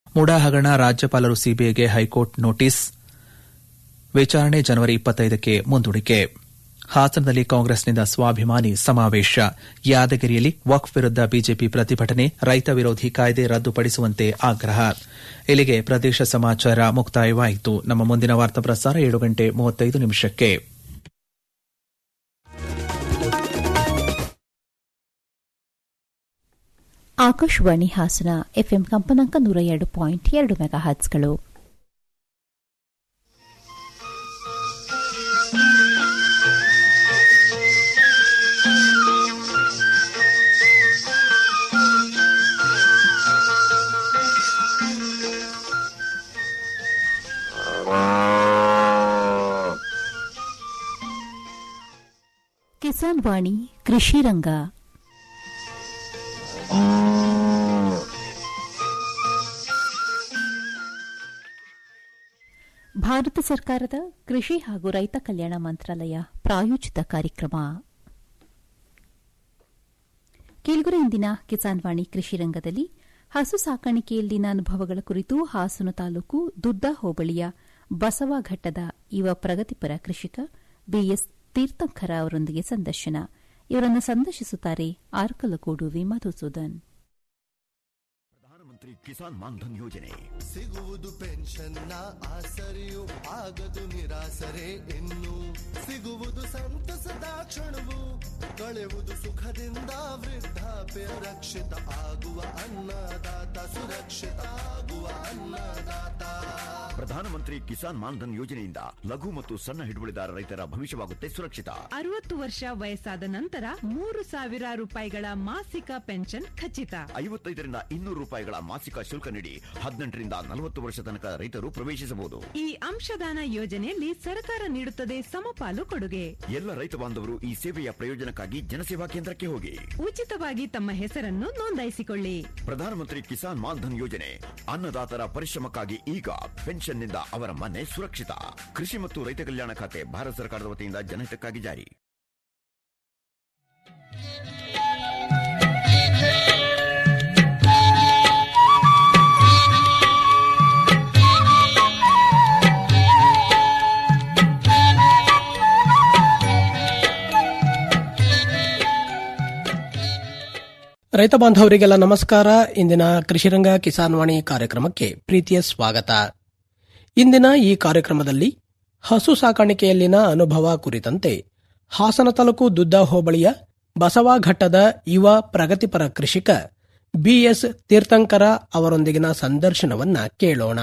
ಮುಡಾ ಹಗರಣ ರಾಜ್ಯಪಾಲರು ಸಿಬಿಐಗೆ ಹೈಕೋರ್ಟ್ ನೋಟಿಸ್ ವಿಚಾರಣೆ ಜನವರಿ ಇಪ್ಪತ್ತೈದಕ್ಕೆ ಮುಂದೂಡಿಕೆ ಹಾಸನದಲ್ಲಿ ಕಾಂಗ್ರೆಸ್ನಿಂದ ಸ್ವಾಭಿಮಾನಿ ಸಮಾವೇಶ ಯಾದಗಿರಿಯಲ್ಲಿ ವಕ್ಫ್ ವಿರುದ್ಧ ಬಿಜೆಪಿ ಪ್ರತಿಭಟನೆ ರೈತ ವಿರೋಧಿ ಕಾಯ್ದೆ ರದ್ದುಪಡಿಸುವಂತೆ ಆಗ್ರಹ ಇಲ್ಲಿಗೆ ಪ್ರದೇಶ ಸಮಾಚಾರ ಮುಕ್ತಾಯವಾಯಿತು ನಮ್ಮ ಮುಂದಿನ ವಾರ್ತಾ ಪ್ರಸಾರ ಏಳು ಗಂಟೆ ಮೂವತ್ತೈದು ನಿಮಿಷಕ್ಕೆ ಆಕಾಶವಾಣಿ ಹಾಸನ ಎಫ್ಎಂ ಕಂಪನಾಂಕ ನೂರ ಎರಡು ಪಾಯಿಂಟ್ ಎರಡು ಮೆಗಾ ಹರ್ಟ್ಸ್ಗಳು ಕಿಸಾನ್ ವಾಣಿ ಕೃಷಿ ರಂಗ ಭಾರತ ಸರ್ಕಾರದ ಕೃಷಿ ಹಾಗೂ ರೈತ ಕಲ್ಯಾಣ ಮಂತ್ರಾಲಯ ಪ್ರಾಯೋಜಿತ ಕಾರ್ಯಕ್ರಮ ಕೇಳುಗರ ಇಂದಿನ ಕಿಸಾನ್ ವಾಣಿ ಕೃಷಿ ರಂಗದಲ್ಲಿ ಹಸು ಸಾಕಾಣಿಕೆಯಲ್ಲಿನ ಅನುಭವಗಳ ಕುರಿತು ಹಾಸನ ತಾಲೂಕು ದುದ್ದ ಹೋಬಳಿಯ ಬಸವಘಟ್ಟದ ಯುವ ಪ್ರಗತಿಪರ ಕೃಷಿಕ ಬಿಎಸ್ ತೀರ್ಥಂಕರ ಅವರೊಂದಿಗೆ ಸಂದರ್ಶನ ಇವರನ್ನು ಸಂದರ್ಶಿಸುತ್ತಾರೆ ಆರ್ಕಲಗೂಡು ವಿ ಮಧುಸೂದನ್ ಪ್ರಧಾನಮಂತ್ರಿ ಕಿಸಾನ್ ಮಾನ್ಧನ್ ಯೋಜನೆ ಸಿಗುವುದು ಪೆನ್ಷನ್ನ ಆಸರೆಯು ಆಗದು ನಿರಾಸರೆ ಇನ್ನು ಸಿಗುವುದು ಸಂತಸದ ಕ್ಷಣವು ಕಳೆಯುವುದು ಸುಖದಿಂದ ವೃದ್ಧಾಪ್ಯ ರಕ್ಷಿತ ಆಗುವ ಅನ್ನದಾತ ಸುರಕ್ಷಿತ ಆಗುವ ಅನ್ನದಾತ ಪ್ರಧಾನಮಂತ್ರಿ ಕಿಸಾನ್ ಮಾನ್ಧನ್ ಯೋಜನೆಯಿಂದ ಲಘು ಮತ್ತು ಸಣ್ಣ ಹಿಡುವಳಿದಾರ ರೈತರ ಭವಿಷ್ಯವಾಗುತ್ತೆ ಸುರಕ್ಷಿತ ಅರವತ್ತು ವರ್ಷ ವಯಸ್ಸಾದ ನಂತರ ಮೂರು ಸಾವಿರ ರೂಪಾಯಿಗಳ ಮಾಸಿಕ ಪೆನ್ಷನ್ ಖಚಿತ ಐವತ್ತೈದರಿಂದ ಇನ್ನೂರು ರೂಪಾಯಿಗಳ ಮಾಸಿಕ ಶುಲ್ಕ ನೀಡಿ ಹದಿನೆಂಟರಿಂದ ನಲವತ್ತು ವರ್ಷ ತನಕ ರೈತರು ಪ್ರವೇಶಿಸಬಹುದು ಈ ಅಂಶದಾನ ಯೋಜನೆಯಲ್ಲಿ ಸರ್ಕಾರ ನೀಡುತ್ತದೆ ಸಮಪಾಲು ಕೊಡುಗೆ ಎಲ್ಲ ರೈತ ಬಾಂಧವರು ಈ ಸೇವೆಯ ಪ್ರಯೋಜನಕ್ಕಾಗಿ ಜನಸೇವಾ ಕೇಂದ್ರಕ್ಕೆ ಹೋಗಿ ಉಚಿತವಾಗಿ ತಮ್ಮ ಹೆಸರನ್ನು ನೋಂದಾಯಿಸಿಕೊಳ್ಳಿ ಪ್ರಧಾನಮಂತ್ರಿ ಕಿಸಾನ್ ಮಾನ್ಧನ್ ಯೋಜನೆ ಅನ್ನದಾತರ ಪರಿಶ್ರಮಕ್ಕಾಗಿ ಈಗ ಪೆನ್ಷನ್ನಿಂದ ಅವರ ಮನೆ ಸುರಕ್ಷಿತ ಕೃಷಿ ಮತ್ತು ರೈತ ಕಲ್ಯಾಣ ಖಾತೆ ಭಾರತ ಸರ್ಕಾರದ ವತಿಯಿಂದ ಜನಹಿತಕ್ಕಾಗಿ ಜಾರಿ ರೈತ ಬಾಂಧವರಿಗೆಲ್ಲ ನಮಸ್ಕಾರ ಇಂದಿನ ಕೃಷಿರಂಗ ಕಿಸಾನ್ ವಾಣಿ ಕಾರ್ಯಕ್ರಮಕ್ಕೆ ಪ್ರೀತಿಯ ಸ್ವಾಗತ ಇಂದಿನ ಈ ಕಾರ್ಯಕ್ರಮದಲ್ಲಿ ಹಸು ಸಾಕಾಣಿಕೆಯಲ್ಲಿನ ಅನುಭವ ಕುರಿತಂತೆ ಹಾಸನ ತಾಲೂಕು ದುದ್ದ ಹೋಬಳಿಯ ಬಸವಾಘಟ್ಟದ ಯುವ ಪ್ರಗತಿಪರ ಕೃಷಿಕ ಬಿಎಸ್ ತೀರ್ಥಂಕರ ಅವರೊಂದಿಗಿನ ಸಂದರ್ಶನವನ್ನ ಕೇಳೋಣ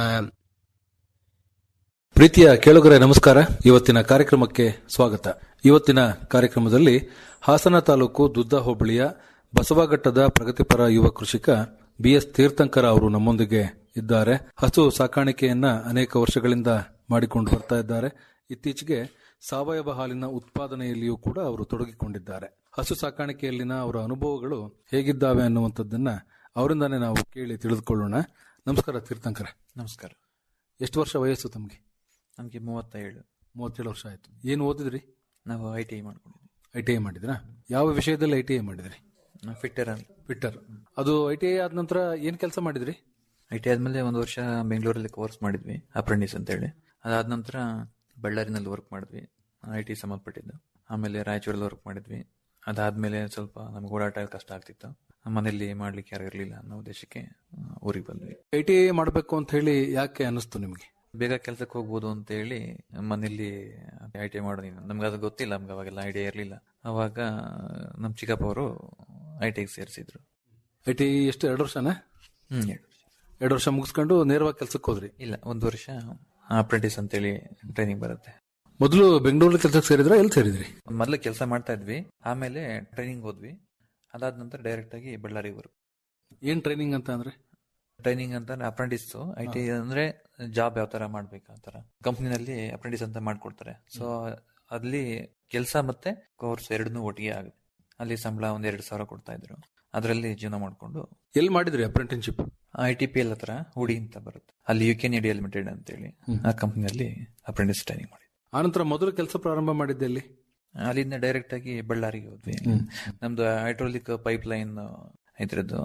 ಪ್ರೀತಿಯ ಕೇಳುಗರೆ ನಮಸ್ಕಾರ ಇವತ್ತಿನ ಕಾರ್ಯಕ್ರಮಕ್ಕೆ ಸ್ವಾಗತ ಇವತ್ತಿನ ಕಾರ್ಯಕ್ರಮದಲ್ಲಿ ಹಾಸನ ತಾಲೂಕು ದುದ್ದ ಹೋಬಳಿಯ ಬಸವಘಟ್ಟದ ಪ್ರಗತಿಪರ ಯುವ ಕೃಷಿಕ ಬಿಎಸ್ ತೀರ್ಥಂಕರ ಅವರು ನಮ್ಮೊಂದಿಗೆ ಇದ್ದಾರೆ ಹಸು ಸಾಕಾಣಿಕೆಯನ್ನ ಅನೇಕ ವರ್ಷಗಳಿಂದ ಮಾಡಿಕೊಂಡು ಬರ್ತಾ ಇದ್ದಾರೆ ಇತ್ತೀಚೆಗೆ ಸಾವಯವ ಹಾಲಿನ ಉತ್ಪಾದನೆಯಲ್ಲಿಯೂ ಕೂಡ ಅವರು ತೊಡಗಿಕೊಂಡಿದ್ದಾರೆ ಹಸು ಸಾಕಾಣಿಕೆಯಲ್ಲಿನ ಅವರ ಅನುಭವಗಳು ಹೇಗಿದ್ದಾವೆ ಅನ್ನುವಂಥದ್ದನ್ನ ಅವರಿಂದಾನೇ ನಾವು ಕೇಳಿ ತಿಳಿದುಕೊಳ್ಳೋಣ ನಮಸ್ಕಾರ ತೀರ್ಥಂಕರ ನಮಸ್ಕಾರ ಎಷ್ಟು ವರ್ಷ ವಯಸ್ಸು ತಮಗೆ ನಮಗೆ ಮೂವತ್ತೇಳು ಮೂವತ್ತೇಳು ವರ್ಷ ಆಯ್ತು ಏನು ಓದಿದ್ರಿ ನಾವು ಐ ಟಿ ಐ ಮಾಡ್ಕೊಂಡಿದ್ವಿ ಐ ಟಿ ಐ ಮಾಡಿದ್ರಾ ಯಾವ ವಿಷಯದಲ್ಲಿ ಐ ಟಿ ಐ ಮಾಡಿದ್ರಿ ನಾವು ಫಿಟ್ಟರ್ ಅಂತ ಫಿಟ್ಟರ್ ಅದು ಐ ಟಿ ಐ ಆದ ನಂತರ ಏನ್ ಕೆಲಸ ಮಾಡಿದ್ರಿ ಐ ಟಿ ಆದ್ಮೇಲೆ ಒಂದು ವರ್ಷ ಬೆಂಗಳೂರಲ್ಲಿ ಕೋರ್ಸ್ ಮಾಡಿದ್ವಿ ಅಪ್ರೆಂಟಿಸ್ ಅಂತೇಳಿ ಅದಾದ ನಂತರ ಬಳ್ಳಾರಿನಲ್ಲಿ ವರ್ಕ್ ಮಾಡಿದ್ವಿ ಐ ಟಿ ಸಂಬಂಧಪಟ್ಟಿದ್ದು ಆಮೇಲೆ ರಾಯಚೂರಲ್ಲಿ ವರ್ಕ್ ಮಾಡಿದ್ವಿ ಅದಾದ್ಮೇಲೆ ಸ್ವಲ್ಪ ನಮ್ಗೆ ಓಡಾಟ ಕಷ್ಟ ಆಗ್ತಿತ್ತು ಮನೆಯಲ್ಲಿ ಮಾಡ್ಲಿಕ್ಕೆ ಯಾರು ಇರಲಿಲ್ಲ ಅನ್ನೋ ಉದ್ದೇಶಕ್ಕೆ ಊರಿಗೆ ಬಂದ್ವಿ ಐ ಟಿ ಐ ಮಾಡಬೇಕು ಅಂತ ಹೇಳಿ ಯಾಕೆ ಅನಿಸ್ತು ನಿಮಗೆ ಬೇಗ ಕೆಲಸಕ್ಕೆ ಹೋಗ್ಬೋದು ಅಂತ ಹೇಳಿ ಮನೇಲಿ ಐ ಟಿ ಐ ಮಾಡೋದು ನಮ್ಗೆ ಅದು ಗೊತ್ತಿಲ್ಲ ನಮ್ಗೆ ಅವಾಗೆಲ್ಲ ಐಡಿಯಾ ಇರಲಿಲ್ಲ ಅವಾಗ ನಮ್ಮ ಚಿಕ್ಕಪ್ಪ ಅವರು ಐ ಟಿ ಐಗೆ ಸೇರಿಸಿದ್ರು ಐ ಟಿ ಐ ಎಷ್ಟು ಎರಡು ವರ್ಷನಾ ಹ್ಮ್ ಎರಡು ವರ್ಷ. ಎರಡು ವರ್ಷ ಮುಗಿಸ್ಕೊಂಡು ನೇರವಾಗಿ ಕೆಲಸಕ್ಕೆ ಹೋದ್ರಿ ಇಲ್ಲ ಒಂದು ವರ್ಷ ಅಪ್ರೆಂಟಿಸ್ ಅಂತೇಳಿ ಟ್ರೈನಿಂಗ್ ಬರುತ್ತೆ ಮೊದಲು ಬೆಂಗಳೂರಲ್ಲಿ ಕೆಲಸಕ್ಕೆ ಸೇರಿದ್ರ ಎಲ್ಲಿ ಸೇರಿದ್ರಿ ಮೊದಲು ಕೆಲಸ ಮಾಡ್ತಾ ಇದ್ವಿ ಆಮೇಲೆ ಟ್ರೈನಿಂಗ್ ಹೋದ್ವಿ ಅದಾದ ನಂತರ ಡೈರೆಕ್ಟ್ ಆಗಿ ಬಳ್ಳಾರಿಗೆ ಬರು ಏನ್ ಟ್ರೈನಿಂಗ್ ಅಂತ ಅಂದ್ರೆ ಟ್ರೈನಿಂಗ್ ಅಂತ ಅಪ್ರೆಂಟಿಸ್ ಐ ಟಿ ಅಂದ್ರೆ ಜಾಬ್ ಯಾವ ತರ ಮಾಡ್ಬೇಕು ಆ ತರ ಕಂಪ್ನಿನಲ್ಲಿ ಅಪ್ರೆಂಟಿಸ್ ಅಂತ ಮಾಡ್ಕೊಡ್ತಾರೆ ಸೊ ಅಲ್ಲಿ ಕೆಲಸ ಮತ್ತೆ ಕೋರ್ಸ್ ಎರಡನ್ನೂ ಒಟ್ಟಿಗೆ ಆಗುತ್ತೆ ಅಲ್ಲಿ ಸಂಬಳ ಒಂದ್ ಎರಡು ಸಾವಿರ ಕೊಡ್ತಾ ಇದ್ರು ಅದರಲ್ಲಿ ಜೀವನ ಮಾಡ್ಕೊಂಡು ಎಲ್ಲಿ ಮಾಡಿದ್ರಿ apprenticeship I T P L ಹತ್ರ ಹುಡಿ ಅಂತ ಬರುತ್ತೆ ಅಲ್ಲಿ ಯು ಕೆ ಇಂಡಿಯಾ ಲಿಮಿಟೆಡ್ ಅಂತೇಳಿ ಆ ಕಂಪ್ನಿಯಲ್ಲಿ ಅಪ್ರೆಂಟಿಸ್ ಟ್ರೈನಿಂಗ್ ಮಾಡಿ ಆನಂತರ ಮೊದಲು ಕೆಲಸ ಪ್ರಾರಂಭ ಮಾಡಿದ್ದೆ ಎಲ್ಲಿ ಅಲ್ಲಿಂದ ಡೈರೆಕ್ಟ್ ಆಗಿ ಬಳ್ಳಾರಿಗೆ ಹೋದ್ವಿ ನಮ್ದು ಹೈಡ್ರೋಲಿಕ್ ಪೈಪ್ ಲೈನ್ ಇದ್ರದ್ದು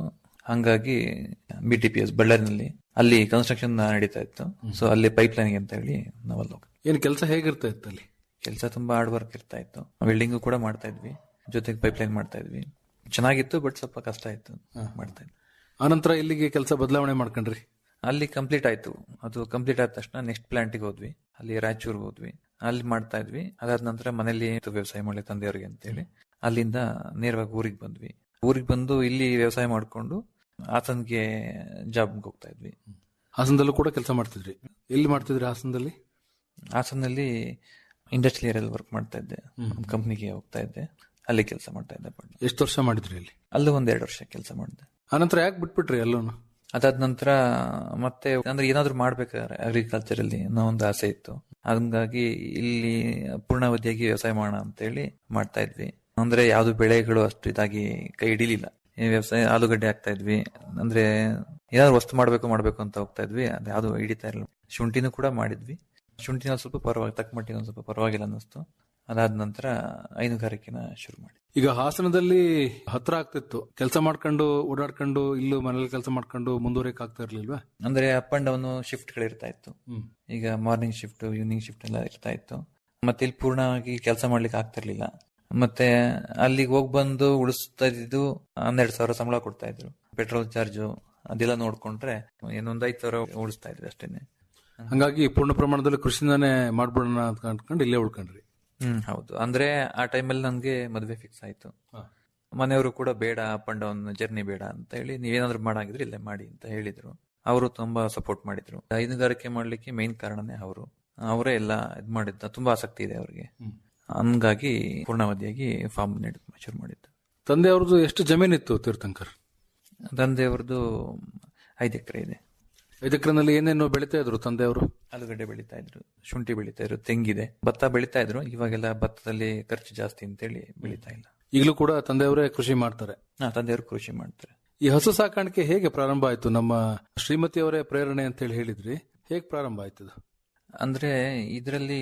ಹಂಗಾಗಿ ಬಿ ಟಿ ಪಿ ಎಸ್ ಬಳ್ಳಾರಿನಲ್ಲಿ ಅಲ್ಲಿ ಕನ್ಸ್ಟ್ರಕ್ಷನ್ ನಡೀತಾ ಇತ್ತು ಸೊ ಅಲ್ಲಿ ಪೈಪ್ ಲೈನ್ ಅಂತ ಹೇಳಿ ನಾವಲ್ಲಿ ಹೋಗ್ತೀವಿ ಏನ್ ಕೆಲಸ ಹೇಗಿರ್ತಾ ಇತ್ತು ಅಲ್ಲಿ ಕೆಲಸ ತುಂಬಾ ಹಾರ್ಡ್ ವರ್ಕ್ ಇರ್ತಾ ಇತ್ತು ವೆಲ್ಡಿಂಗು ಕೂಡ ಮಾಡ್ತಾ ಇದ್ವಿ ಜೊತೆಗೆ ಪೈಪ್ ಲೈನ್ ಮಾಡ್ತಾ ಇದ್ವಿ ಚೆನ್ನಾಗಿತ್ತು ಬಟ್ ಸ್ವಲ್ಪ ಕಷ್ಟ ಇತ್ತು ಮಾಡ್ತಾ ಇದ್ವಿ ಆನಂತರ ಇಲ್ಲಿಗೆ ಕೆಲಸ ಬದಲಾವಣೆ ಮಾಡ್ಕೊಂಡ್ರಿ ಅಲ್ಲಿ ಕಂಪ್ಲೀಟ್ ಆಯ್ತು ಅದು ಕಂಪ್ಲೀಟ್ ಆದ ತಕ್ಷಣ ನೆಕ್ಸ್ಟ್ ಪ್ಲಾಂಟಿಗೆ ಹೋದ್ವಿ ಅಲ್ಲಿ ರಾಯಚೂರ್ಗೆ ಹೋದ್ವಿ ಅಲ್ಲಿ ಮಾಡ್ತಾ ಇದ್ವಿ ಅದಾದ ನಂತರ ಮನೇಲಿ ವ್ಯವಸಾಯ ಮಾಡಿ ತಂದೆಯವ್ರಿಗೆ ಅಂತೇಳಿ ಅಲ್ಲಿಂದ ನೇರವಾಗಿ ಊರಿಗೆ ಬಂದ್ವಿ ಊರಿಗೆ ಬಂದು ಇಲ್ಲಿ ವ್ಯವಸಾಯ ಮಾಡ್ಕೊಂಡು ಆತನ್ಗೆ ಜಾಬ್ಗೆ ಹೋಗ್ತಾ ಇದ್ವಿ ಹಾಸನದಲ್ಲೂ ಕೂಡ ಕೆಲಸ ಮಾಡ್ತಿದ್ರಿ ಎಲ್ಲಿ ಮಾಡ್ತಿದ್ರಿ ಹಾಸನದಲ್ಲಿ ಹಾಸನಲ್ಲಿ ಇಂಡಸ್ಟ್ರಿಯಲ್ ಏರಿಯಲ್ಲಿ ವರ್ಕ್ ಮಾಡ್ತಾ ಇದ್ದೆ ಕಂಪ್ನಿಗೆ ಹೋಗ್ತಾ ಇದ್ದೆ ಅಲ್ಲಿ ಕೆಲಸ ಮಾಡ್ತಾ ಇದ್ದೆ ಬಟ್ ಎಷ್ಟು ವರ್ಷ ಮಾಡಿದ್ರಿ ಅಲ್ಲಿ ಅಲ್ಲೂ ಒಂದ್ ಎರಡು ವರ್ಷ ಕೆಲಸ ಮಾಡಿದೆ ಆನಂತರ ಯಾಕೆ ಬಿಟ್ಬಿಟ್ರಿ ಎಲ್ಲೂನು ಅದಾದ ನಂತರ ಮತ್ತೆ ಅಂದ್ರೆ ಏನಾದ್ರು ಮಾಡ್ಬೇಕಾದ್ರೆ ಅಗ್ರಿಕಲ್ಚರ್ ಅಲ್ಲಿ ಅನ್ನೋ ಒಂದು ಆಸೆ ಇತ್ತು ಹಂಗಾಗಿ ಇಲ್ಲಿ ಪೂರ್ಣಾವಧಿಯಾಗಿ ವ್ಯವಸಾಯ ಮಾಡೋಣ ಅಂತೇಳಿ ಮಾಡ್ತಾ ಇದ್ವಿ ಅಂದ್ರೆ ಯಾವ್ದು ಬೆಳೆಗಳು ಅಷ್ಟು ಇದಾಗಿ ಕೈ ಹಿಡಿಲಿಲ್ಲ ಈ ವ್ಯವಸಾಯ ಆಲೂಗಡ್ಡೆ ಹಾಕ್ತಾ ಇದ್ವಿ ಅಂದ್ರೆ ಏನಾದ್ರು ವಸ್ತು ಮಾಡ್ಬೇಕು ಮಾಡ್ಬೇಕು ಅಂತ ಹೋಗ್ತಾ ಇದ್ವಿ ಅದು ಯಾವ್ದು ಹಿಡಿತಾ ಇರಲಿಲ್ಲ ಶುಂಠಿನೂ ಕೂಡ ಮಾಡಿದ್ವಿ ಶುಂಠಿನ ಸ್ವಲ್ಪ ಪರವಾಗಿ ತಕ್ಕ ಮಟ್ಟಿಗೆ ಒಂದ್ ಸ್ವಲ್ಪ ಪರವಾಗಿಲ್ಲ ಅನ್ನಿಸ್ತು ಅದಾದ ನಂತರ ಹೈನುಗಾರಿಕೆನ ಶುರು ಮಾಡಿ ಈಗ ಹಾಸನದಲ್ಲಿ ಹತ್ರ ಆಗ್ತಿತ್ತು ಕೆಲಸ ಮಾಡ್ಕೊಂಡು ಓಡಾಡ್ಕೊಂಡು ಇಲ್ಲೂ ಮನೇಲಿ ಕೆಲಸ ಮಾಡ್ಕೊಂಡು ಮುಂದುವರಿಯಕ್ ಆಗ್ತಾ ಇರ್ಲಿಲ್ವಾ ಅಂದ್ರೆ ಅಪ್ ಅಂಡ್ ಡೌನ್ ಶಿಫ್ಟ್ ಗಳು ಇರ್ತಾ ಇತ್ತು ಈಗ ಮಾರ್ನಿಂಗ್ ಶಿಫ್ಟ್ ಈವ್ನಿಂಗ್ ಶಿಫ್ಟ್ ಎಲ್ಲ ಇರ್ತಾ ಇತ್ತು ಮತ್ತೆ ಇಲ್ಲಿ ಪೂರ್ಣವಾಗಿ ಕೆಲಸ ಮಾಡ್ಲಿಕ್ಕೆ ಆಗ್ತಿರ್ಲಿಲ್ಲ ಮತ್ತೆ ಅಲ್ಲಿಗೆ ಹೋಗಿ ಬಂದು ಉಳಿಸ್ತಾ ಇದ್ದು ಹನ್ನೆರಡು ಸಾವಿರ ಸಂಬಳ ಕೊಡ್ತಾ ಇದ್ರು ಪೆಟ್ರೋಲ್ ಚಾರ್ಜು ಅದೆಲ್ಲ ನೋಡ್ಕೊಂಡ್ರೆ ಏನೊಂದ್ ಐದು ಸಾವಿರ ಉಳಿಸ್ತಾ ಇದ್ವಿ ಅಷ್ಟೇನೆ ಹಂಗಾಗಿ ಪೂರ್ಣ ಪ್ರಮಾಣದಲ್ಲಿ ಕೃಷಿನೇ ಮಾಡ್ಬಿಡೋಣ ಅಂತ ಅನ್ಕೊಂಡು ಇಲ್ಲೇ ಉಳ್ಕೊಂಡ್ರಿ ಹ್ಮ್ ಹೌದು ಅಂದ್ರೆ ಆ ಟೈಮಲ್ಲಿ ನನ್ಗೆ ಮದ್ವೆ ಫಿಕ್ಸ್ ಆಯ್ತು ಮನೆಯವರು ಕೂಡ ಬೇಡ ಅಪ್ ಅಂಡ್ ಡೌನ್ ಜರ್ನಿ ಬೇಡ ಅಂತ ಹೇಳಿ ನೀವೇನಾದ್ರೂ ಮಾಡಾಗಿದ್ರೆ ಇಲ್ಲೇ ಮಾಡಿ ಅಂತ ಹೇಳಿದ್ರು ಅವರು ತುಂಬಾ ಸಪೋರ್ಟ್ ಮಾಡಿದ್ರು ಹೈನುಗಾರಿಕೆ ಮಾಡ್ಲಿಕ್ಕೆ ಮೇನ್ ಕಾರಣನೇ ಅವರು ಅವರೇ ಎಲ್ಲ ಇದ್ ಮಾಡಿದ್ದ ತುಂಬಾ ಆಸಕ್ತಿ ಇದೆ ಅವ್ರಿಗೆ ಹಂಗಾಗಿ ಪೂರ್ಣಾವಧಿಯಾಗಿ ಫಾರ್ಮ್ ಶುರು ಮಾಡಿದ್ದು ತಂದೆ ಅವ್ರದ್ದು ಎಷ್ಟು ಜಮೀನಿತ್ತು ತೀರ್ಥಂಕರ್ ತಂದೆಯವ್ರದ್ದು ಐದು ಎಕರೆ ಇದೆ ಐದು ಎಕರೆನಲ್ಲಿ ಏನೇನು ಬೆಳಿತಾ ಇದ್ರು ತಂದೆಯವರು ಆಲೂಗಡ್ಡೆ ಬೆಳೀತಾ ಇದ್ರು ಶುಂಠಿ ಬೆಳೀತಾ ಇದ್ರು ತೆಂಗಿದೆ ಭತ್ತ ಬೆಳೀತಾ ಇದ್ರು ಇವಾಗೆಲ್ಲ ಭತ್ತದಲ್ಲಿ ಖರ್ಚು ಜಾಸ್ತಿ ಅಂತೇಳಿ ಬೆಳೀತಾ ಇಲ್ಲ ಈಗಲೂ ಕೂಡ ತಂದೆಯವರೇ ಕೃಷಿ ಮಾಡ್ತಾರೆ ಹಾ ತಂದೆಯವರು ಕೃಷಿ ಮಾಡ್ತಾರೆ ಈ ಹಸು ಸಾಕಾಣಿಕೆ ಹೇಗೆ ಪ್ರಾರಂಭ ಆಯ್ತು ನಮ್ಮ ಶ್ರೀಮತಿಯವರೇ ಪ್ರೇರಣೆ ಅಂತ ಹೇಳಿ ಹೇಳಿದ್ರಿ ಹೇಗೆ ಪ್ರಾರಂಭ ಆಯ್ತು ಇದು? ಅಂದ್ರೆ ಇದರಲ್ಲಿ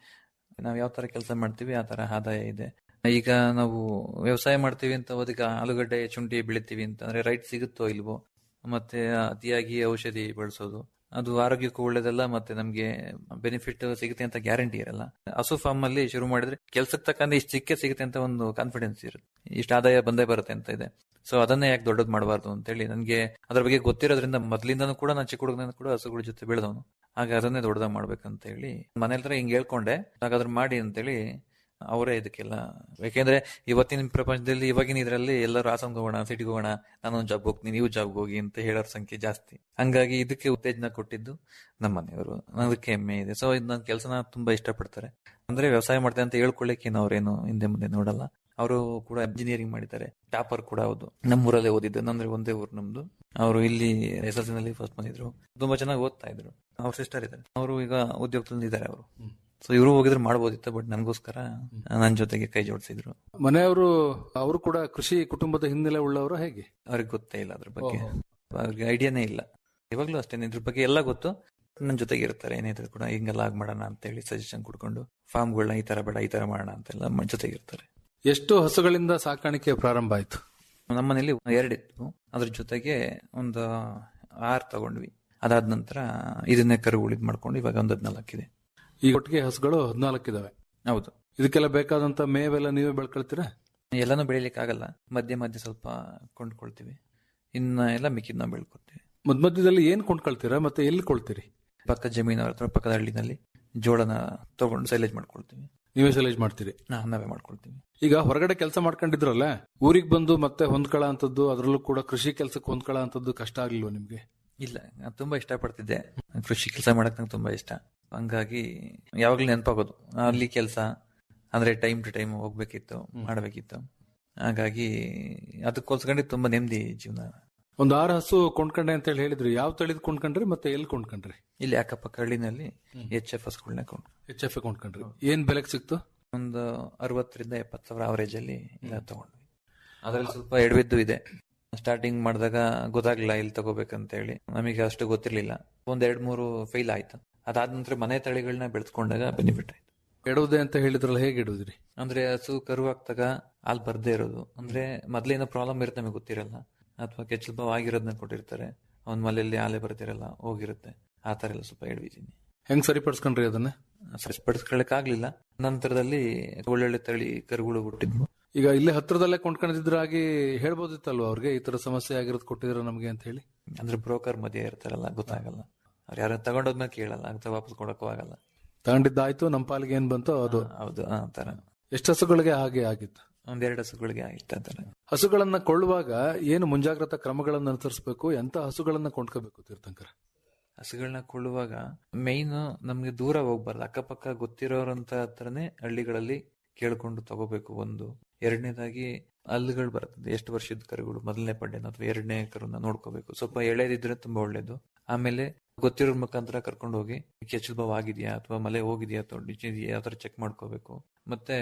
ನಾವ್ ಯಾವ ತರ ಕೆಲಸ ಮಾಡ್ತೀವಿ ಆ ತರ ಆದಾಯ ಇದೆ ಈಗ ನಾವು ವ್ಯವಸಾಯ ಮಾಡ್ತೀವಿ ಅಂತ ಹೋದಾಗ ಆಲೂಗಡ್ಡೆ ಶುಂಠಿ ಬೆಳಿತೀವಿ ಅಂತ ಅಂದ್ರೆ ರೈಟ್ ಸಿಗುತ್ತೋ ಇಲ್ವೋ ಮತ್ತೆ ಅತಿಯಾಗಿ ಔಷಧಿ ಬಳಸೋದು ಅದು ಆರೋಗ್ಯಕ್ಕೂ ಒಳ್ಳೇದಲ್ಲ ಮತ್ತೆ ನಮ್ಗೆ ಬೆನಿಫಿಟ್ ಸಿಗುತ್ತೆ ಅಂತ ಗ್ಯಾರಂಟಿ ಇರಲ್ಲ ಹಸು ಫಾರ್ಮ್ ಅಲ್ಲಿ ಶುರು ಮಾಡಿದ್ರೆ ಕೆಲ್ಸಕ್ಕೆ ತಕ್ಕಂತೆ ಇಷ್ಟು ಸಿಕ್ಕೇ ಸಿಗುತ್ತೆ ಅಂತ ಒಂದು ಕಾನ್ಫಿಡೆನ್ಸ್ ಇರುತ್ತೆ ಇಷ್ಟು ಆದಾಯ ಬಂದೇ ಬರುತ್ತೆ ಅಂತ ಇದೆ ಸೊ ಅದನ್ನೇ ಯಾಕೆ ದೊಡ್ಡದು ಮಾಡಬಾರ್ದು ಅಂತ ಹೇಳಿ ನನಗೆ ಅದ್ರ ಬಗ್ಗೆ ಗೊತ್ತಿರೋದ್ರಿಂದ ಮೊದ್ಲಿಂದನೂ ಕೂಡ ನಾನು ಚಿಕ್ಕ ಹುಡುಗನ ಕೂಡ ಹಸುಗಳ ಜೊತೆ ಬೆಳೆದವನು ಆಗ ಅದನ್ನೇ ದೊಡ್ಡದಾಗಿ ಮಾಡ್ಬೇಕಂತ ಹೇಳಿ ಮನೆ ಹತ್ರ ಹಿಂಗ್ ಹೇಳ್ಕೊಂಡೆ ಹಾಗಾದ್ರೆ ಮಾಡಿ ಅಂತೇಳಿ ಅವರೇ ಇದಕ್ಕೆಲ್ಲ ಯಾಕೆಂದ್ರೆ ಇವತ್ತಿನ ಪ್ರಪಂಚದಲ್ಲಿ ಇವಾಗಿನ ಇದರಲ್ಲಿ ಎಲ್ಲರೂ ಹಾಸನ್ಗೆ ಹೋಗೋಣ ಸಿಟಿಗೆ ಹೋಗೋಣ ನಾನೊಂದು ಜಾಬ್ ಹೋಗ್ತೀನಿ ನೀವು ಜಾಬ್ಗೆ ಹೋಗಿ ಅಂತ ಹೇಳೋರ್ ಸಂಖ್ಯೆ ಜಾಸ್ತಿ ಹಂಗಾಗಿ ಇದಕ್ಕೆ ಉತ್ತೇಜನ ಕೊಟ್ಟಿದ್ದು ನಮ್ಮ ಮನೆಯವರು ಅದಕ್ಕೆ ಹೆಮ್ಮೆ ಇದೆ ಸೊ ಇದು ನನ್ನ ಕೆಲಸನ ತುಂಬಾ ಇಷ್ಟಪಡ್ತಾರೆ ಅಂದ್ರೆ ವ್ಯವಸಾಯ ಮಾಡ್ತಾರೆ ಅಂತ ಹೇಳ್ಕೊಳ್ಳಿಕ್ಕೆ ಅವ್ರೇನು ಹಿಂದೆ ಮುಂದೆ ನೋಡಲ್ಲ ಅವರು ಕೂಡ ಇಂಜಿನಿಯರಿಂಗ್ ಮಾಡಿದ್ದಾರೆ ಟಾಪರ್ ಕೂಡ ಹೌದು ನಮ್ಮೂರಲ್ಲೇ ಓದಿದ್ದು ಅಂದ್ರೆ ಒಂದೇ ಊರು ನಮ್ದು ಅವರು ಇಲ್ಲಿ ಎಸ್ ಎಲ್ ನಲ್ಲಿ ಫಸ್ಟ್ ಬಂದಿದ್ರು ತುಂಬಾ ಚೆನ್ನಾಗಿ ಓದ್ತಾ ಇದ್ರು ಅವ್ರ ಸಿಸ್ಟರ್ ಇದ್ದಾರೆ ಅವರು ಈಗ ಉದ್ಯೋಗದಲ್ಲಿ ಇದ್ದಾರೆ ಅವರು ಸೊ ಇವರು ಹೋಗಿದ್ರೆ ಮಾಡ್ಬೋದಿತ್ತು ಬಟ್ ನನಗೋಸ್ಕರ ನನ್ನ ಜೊತೆಗೆ ಕೈ ಜೋಡಿಸಿದ್ರು ಮನೆಯವರು ಅವರು ಕೂಡ ಕೃಷಿ ಕುಟುಂಬದ ಹಿನ್ನೆಲೆ ಉಳ್ಳವರು ಹೇಗೆ ಅವ್ರಿಗೆ ಗೊತ್ತೇ ಇಲ್ಲ ಅದ್ರ ಬಗ್ಗೆ ಅವ್ರಿಗೆ ಐಡಿಯಾನೇ ಇಲ್ಲ ಇವಾಗ್ಲೂ ಅಷ್ಟೇನೆ ಇದ್ರ ಬಗ್ಗೆ ಎಲ್ಲ ಗೊತ್ತು ನನ್ನ ಜೊತೆಗೆ ಇರ್ತಾರೆ ಏನಿದ್ರು ಕೂಡ ಹಿಂಗೆಲ್ಲ ಆಗ್ ಮಾಡೋಣ ಅಂತ ಹೇಳಿ ಸಜೆಷನ್ ಕೊಡ್ಕೊಂಡು ಫಾರ್ಮ್ಗಳನ್ನ ಈ ತರ ಬೇಡ ಈ ತರ ಮಾಡೋಣ ಅಂತೆಲ್ಲ ಮ- ಜೊತೆಗೆ ಇರ್ತಾರೆ ಎಷ್ಟು ಹಸುಗಳಿಂದ ಸಾಕಾಣಿಕೆ ಪ್ರಾರಂಭ ಆಯ್ತು ನಮ್ಮ ಮನೇಲಿ ಎರಡಿತ್ತು ಅದ್ರ ಜೊತೆಗೆ ಒಂದು ಆರ್ ತಗೊಂಡ್ವಿ ಅದಾದ ನಂತರ ಇದನ್ನೇ ಕರು ಉಳಿದ್ ಮಾಡ್ಕೊಂಡು ಇವಾಗ ಒಂದ್ ಹದ್ನಾಲ್ಕಿದೆ ಈಗ ಒಟ್ಟಿಗೆ ಹಸುಗಳು ಹದಿನಾಲ್ಕಿದಾವೆ ಹೌದು ಇದಕ್ಕೆಲ್ಲ ಬೇಕಾದಂತ ಮೇವೆಲ್ಲ ನೀವೇ ಬೆಳ್ಕೊಳ್ತೀರಾ ಎಲ್ಲಾನು ಬೆಳಿಲಿಕ್ಕೆ ಆಗಲ್ಲ ಮಧ್ಯೆ ಮಧ್ಯೆ ಸ್ವಲ್ಪ ಕೊಂಡ್ಕೊಳ್ತೀವಿ ಇನ್ನ ಎಲ್ಲ ಮಿಕ್ಕಿದ್ ನಾವು ಬೆಳ್ಕೊತೀವಿ ಮಧ್ಯ ಮಧ್ಯದಲ್ಲಿ ಏನ್ ಕೊಂಡ್ಕೊಳ್ತೀರಾ ಮತ್ತೆ ಎಲ್ಲಿ ಕೊಳ್ತೀರಿ ಪಕ್ಕದ ಜಮೀನು ಅಥವಾ ಪಕ್ಕದ ಹಳ್ಳಿನಲ್ಲಿ ಜೋಳನ ತಗೊಂಡು ಸೈಲೇಜ್ ಮಾಡ್ಕೊಳ್ತೀವಿ ನೀವೇ ಸೆಲೆಕ್ಟ್ ಮಾಡ್ತೀರಿ ನಾ ನಾವೇ ಮಾಡ್ಕೊಳ್ತೀವಿ ಈಗ ಹೊರಗಡೆ ಕೆಲಸ ಮಾಡ್ಕೊಂಡಿದ್ರಲ್ಲ ಊರಿಗೆ ಬಂದು ಮತ್ತೆ ಹೊಂದ್ಕೊಳ್ಳೋ ಅಂತದ್ದು ಅದರಲ್ಲೂ ಕೂಡ ಕೃಷಿ ಕೆಲಸಕ್ಕೆ ಹೊಂದ್ಕೊಳ್ಳೋ ಅಂತದ್ದು ಕಷ್ಟ ಆಗ್ಲಿಲ್ವ ನಿಮ್ಗೆ ಇಲ್ಲ ನಾನು ತುಂಬಾ ಇಷ್ಟಪಡ್ತಿದ್ದೆ ಕೃಷಿ ಕೆಲಸ ಮಾಡಕ್ ನಂಗೆ ತುಂಬಾ ಇಷ್ಟ ಹಂಗಾಗಿ ಯಾವಾಗ್ಲೂ ನೆನಪಾಗೋದು ಅಲ್ಲಿ ಕೆಲಸ ಅಂದ್ರೆ ಟೈಮ್ ಟು ಟೈಮ್ ಹೋಗ್ಬೇಕಿತ್ತು ಮಾಡ್ಬೇಕಿತ್ತು ಹಾಗಾಗಿ ಅದಕ್ಕೋಸ್ಕರ ತುಂಬಾ ನೆಮ್ಮದಿ ಜೀವನ ಒಂದ್ ಆರು ಹಸು ಕೊಂಡ್ಕೊಂಡೆ ಅಂತ ಹೇಳಿ ಹೇಳಿದ್ರಿ ಯಾವ ತಳಿದ್ ಕೊಂಡ್ಕೊಂಡ್ರಿ ಮತ್ತೆ ಎಲ್ಲಿ ಕೊಂಡ್ಕೊಂಡ್ರಿ ಇಲ್ಲಿ ಅಕ್ಕಪಕ್ಕ ಹಳ್ಳಿನಲ್ಲಿ ಎಚ್ ಎಫ್ ಹಸ್ಗಳನ್ನ ಕೊಂಡು ಎಚ್ ಎಫ್ ಕೊಂಡ್ಕೊಂಡ್ರಿ ಏನ್ ಬೆಲೆಗೆ ಸಿಕ್ತು ಒಂದು ಅರವತ್ತರಿಂದ ಎಪ್ಪತ್ತು ಸಾವಿರ ಅವರೇಜ್ ಅಲ್ಲಿ ಎಲ್ಲ ತಗೊಂಡ್ವಿ ಅದ್ರಲ್ಲಿ ಸ್ವಲ್ಪ ಎಡವಿದ್ದು ಇದೆ ಸ್ಟಾರ್ಟಿಂಗ್ ಮಾಡಿದಾಗ ಗೊತ್ತಾಗ್ಲಿಲ್ಲ ಇಲ್ಲಿ ತಗೋಬೇಕಂತ ಹೇಳಿ ನಮಗೆ ಅಷ್ಟು ಗೊತ್ತಿರ್ಲಿಲ್ಲ ಒಂದ್ ಎರಡ್ ಮೂರು ಫೇಲ್ ಆಯ್ತು ಅದಾದ ನಂತರ ಮನೆ ತಳಿಗಳನ್ನ ಬೆಳೆಸ್ಕೊಂಡಾಗ ಬೆನಿಫಿಟ್ ಆಯ್ತು ಎಡುವುದೇ ಅಂತ ಹೇಳಿದ್ರಲ್ಲ ಹೇಗೆ ಇಡುದ್ರಿ ಅಂದ್ರೆ ಹಸು ಕರು ಹಾಕ್ದಾಗ ಹಾಲ್ ಬರ್ದೇ ಇರೋದು ಅಂದ್ರೆ ಮೊದ್ಲೇನೋ ಪ್ರಾಬ್ಲಮ್ ಇರುತ್ತೆ ನಮಗೆ ಗೊತ್ತಿರಲ್ಲ ಅಥವಾ ಕೆಚ್ಚಲು ಬಾವು ಆಗಿರೋದನ್ನ ಕೊಟ್ಟಿರ್ತಾರೆ ಅವ್ನ ಮಲೆಯಲ್ಲಿ ಆಲೆ ಬರ್ತಿರಲ್ಲ ಹೋಗಿರುತ್ತೆ ಆ ತರ ಎಲ್ಲ ಸ್ವಲ್ಪ ಹಿಡಿದಿದ್ದೀನಿ ಹೆಂಗ್ ಸರಿಪಡಿಸ್ಕೊಂಡ್ರಿ ಅದನ್ನ ಸರಿಪಡಿಸ್ಕೊಳಕ್ ಆಗ್ಲಿಲ್ಲ ನಂತರದಲ್ಲಿ ಒಳ್ಳೊಳ್ಳೆ ತಳಿ ಕರುಗಳು ಹುಟ್ಟಿದ್ವು ಈಗ ಇಲ್ಲೇ ಹತ್ರದಲ್ಲೇ ಕೊಂಡ್ಕೊಂಡಿದ್ರಾಗಿ ಹೇಳ್ಬೋದಿತ್ತಲ್ವಾ ಅವ್ರಿಗೆ ಈ ತರ ಸಮಸ್ಯೆ ಆಗಿರೋದು ಕೊಟ್ಟಿದ್ರ ನಮ್ಗೆ ಅಂತ ಹೇಳಿ ಅಂದ್ರೆ ಬ್ರೋಕರ್ ಮಧ್ಯೆ ಇರ್ತಾರಲ್ಲ ಗೊತ್ತಾಗಲ್ಲ ಅವ್ರು ಯಾರು ತಗೊಂಡೋದ್ಮೇಲೆ ಕೇಳಲ್ಲ ಅಂತ ವಾಪಸ್ ಕೊಡಕ್ಕೂ ಆಗಲ್ಲ ತಗೊಂಡಿದ್ದಾಯ್ತು ನಮ್ಮ ಪಾಲಿಗೆ ಏನ್ ಬಂತೋ ಅದು ಹೌದು ಆ ತರ ಎಷ್ಟು ಹಸುಗಳಿಗೆ ಹಾಗೆ ಆಗಿತ್ತು ಒಂದೆರಡು ಹಸುಗಳಿಗೆ ಆಗಿತ್ತು ಆ ತರ ಹಸುಗಳನ್ನ ಕೊಳ್ಳುವಾಗ ಏನು ಮುಂಜಾಗ್ರತಾ ಕ್ರಮಗಳನ್ನ ಅನುಸರಿಸಬೇಕು ಎಂತ ಹಸುಗಳನ್ನ ಕೊಂಡ್ಕೋಬೇಕು ತೀರ್ಥಂಕರ ಹಸುಗಳನ್ನ ಕೊಳ್ಳುವಾಗ ಮೈನ್ ನಮ್ಗೆ ದೂರ ಹೋಗ್ಬಾರ್ದು ಅಕ್ಕಪಕ್ಕ ಗೊತ್ತಿರೋರಂತ ಹತ್ರನೇ ಹಳ್ಳಿಗಳಲ್ಲಿ ಕೇಳ್ಕೊಂಡು ತಗೋಬೇಕು ಒಂದು ಎರಡನೇದಾಗಿ ಹಲ್ಲುಗಳು ಬರ್ತದೆ ಎಷ್ಟು ವರ್ಷದ ಕರುಗಳು ಮೊದಲನೇ ಪಡ್ಡೆನ ಅಥವಾ ಎರಡನೇ ಕರುನ ನೋಡ್ಕೋಬೇಕು ಸ್ವಲ್ಪ ಎಳೆದಿದ್ರೆ ತುಂಬಾ ಒಳ್ಳೇದು ಆಮೇಲೆ ಗೊತ್ತಿರೋ ಮುಖಾಂತರ ಕರ್ಕೊಂಡು ಹೋಗಿ ಕೆಚ್ಚಲು ಬಾವು ಆಗಿದೆಯಾ ಅಥವಾ ಮಲೆ ಹೋಗಿದೆಯಾ ಅಥವಾ ಡಿಚಿದೆಯಾ ಯಾವ ತರ ಚೆಕ್ ಮಾಡ್ಕೋಬೇಕು ಮತ್ತೆ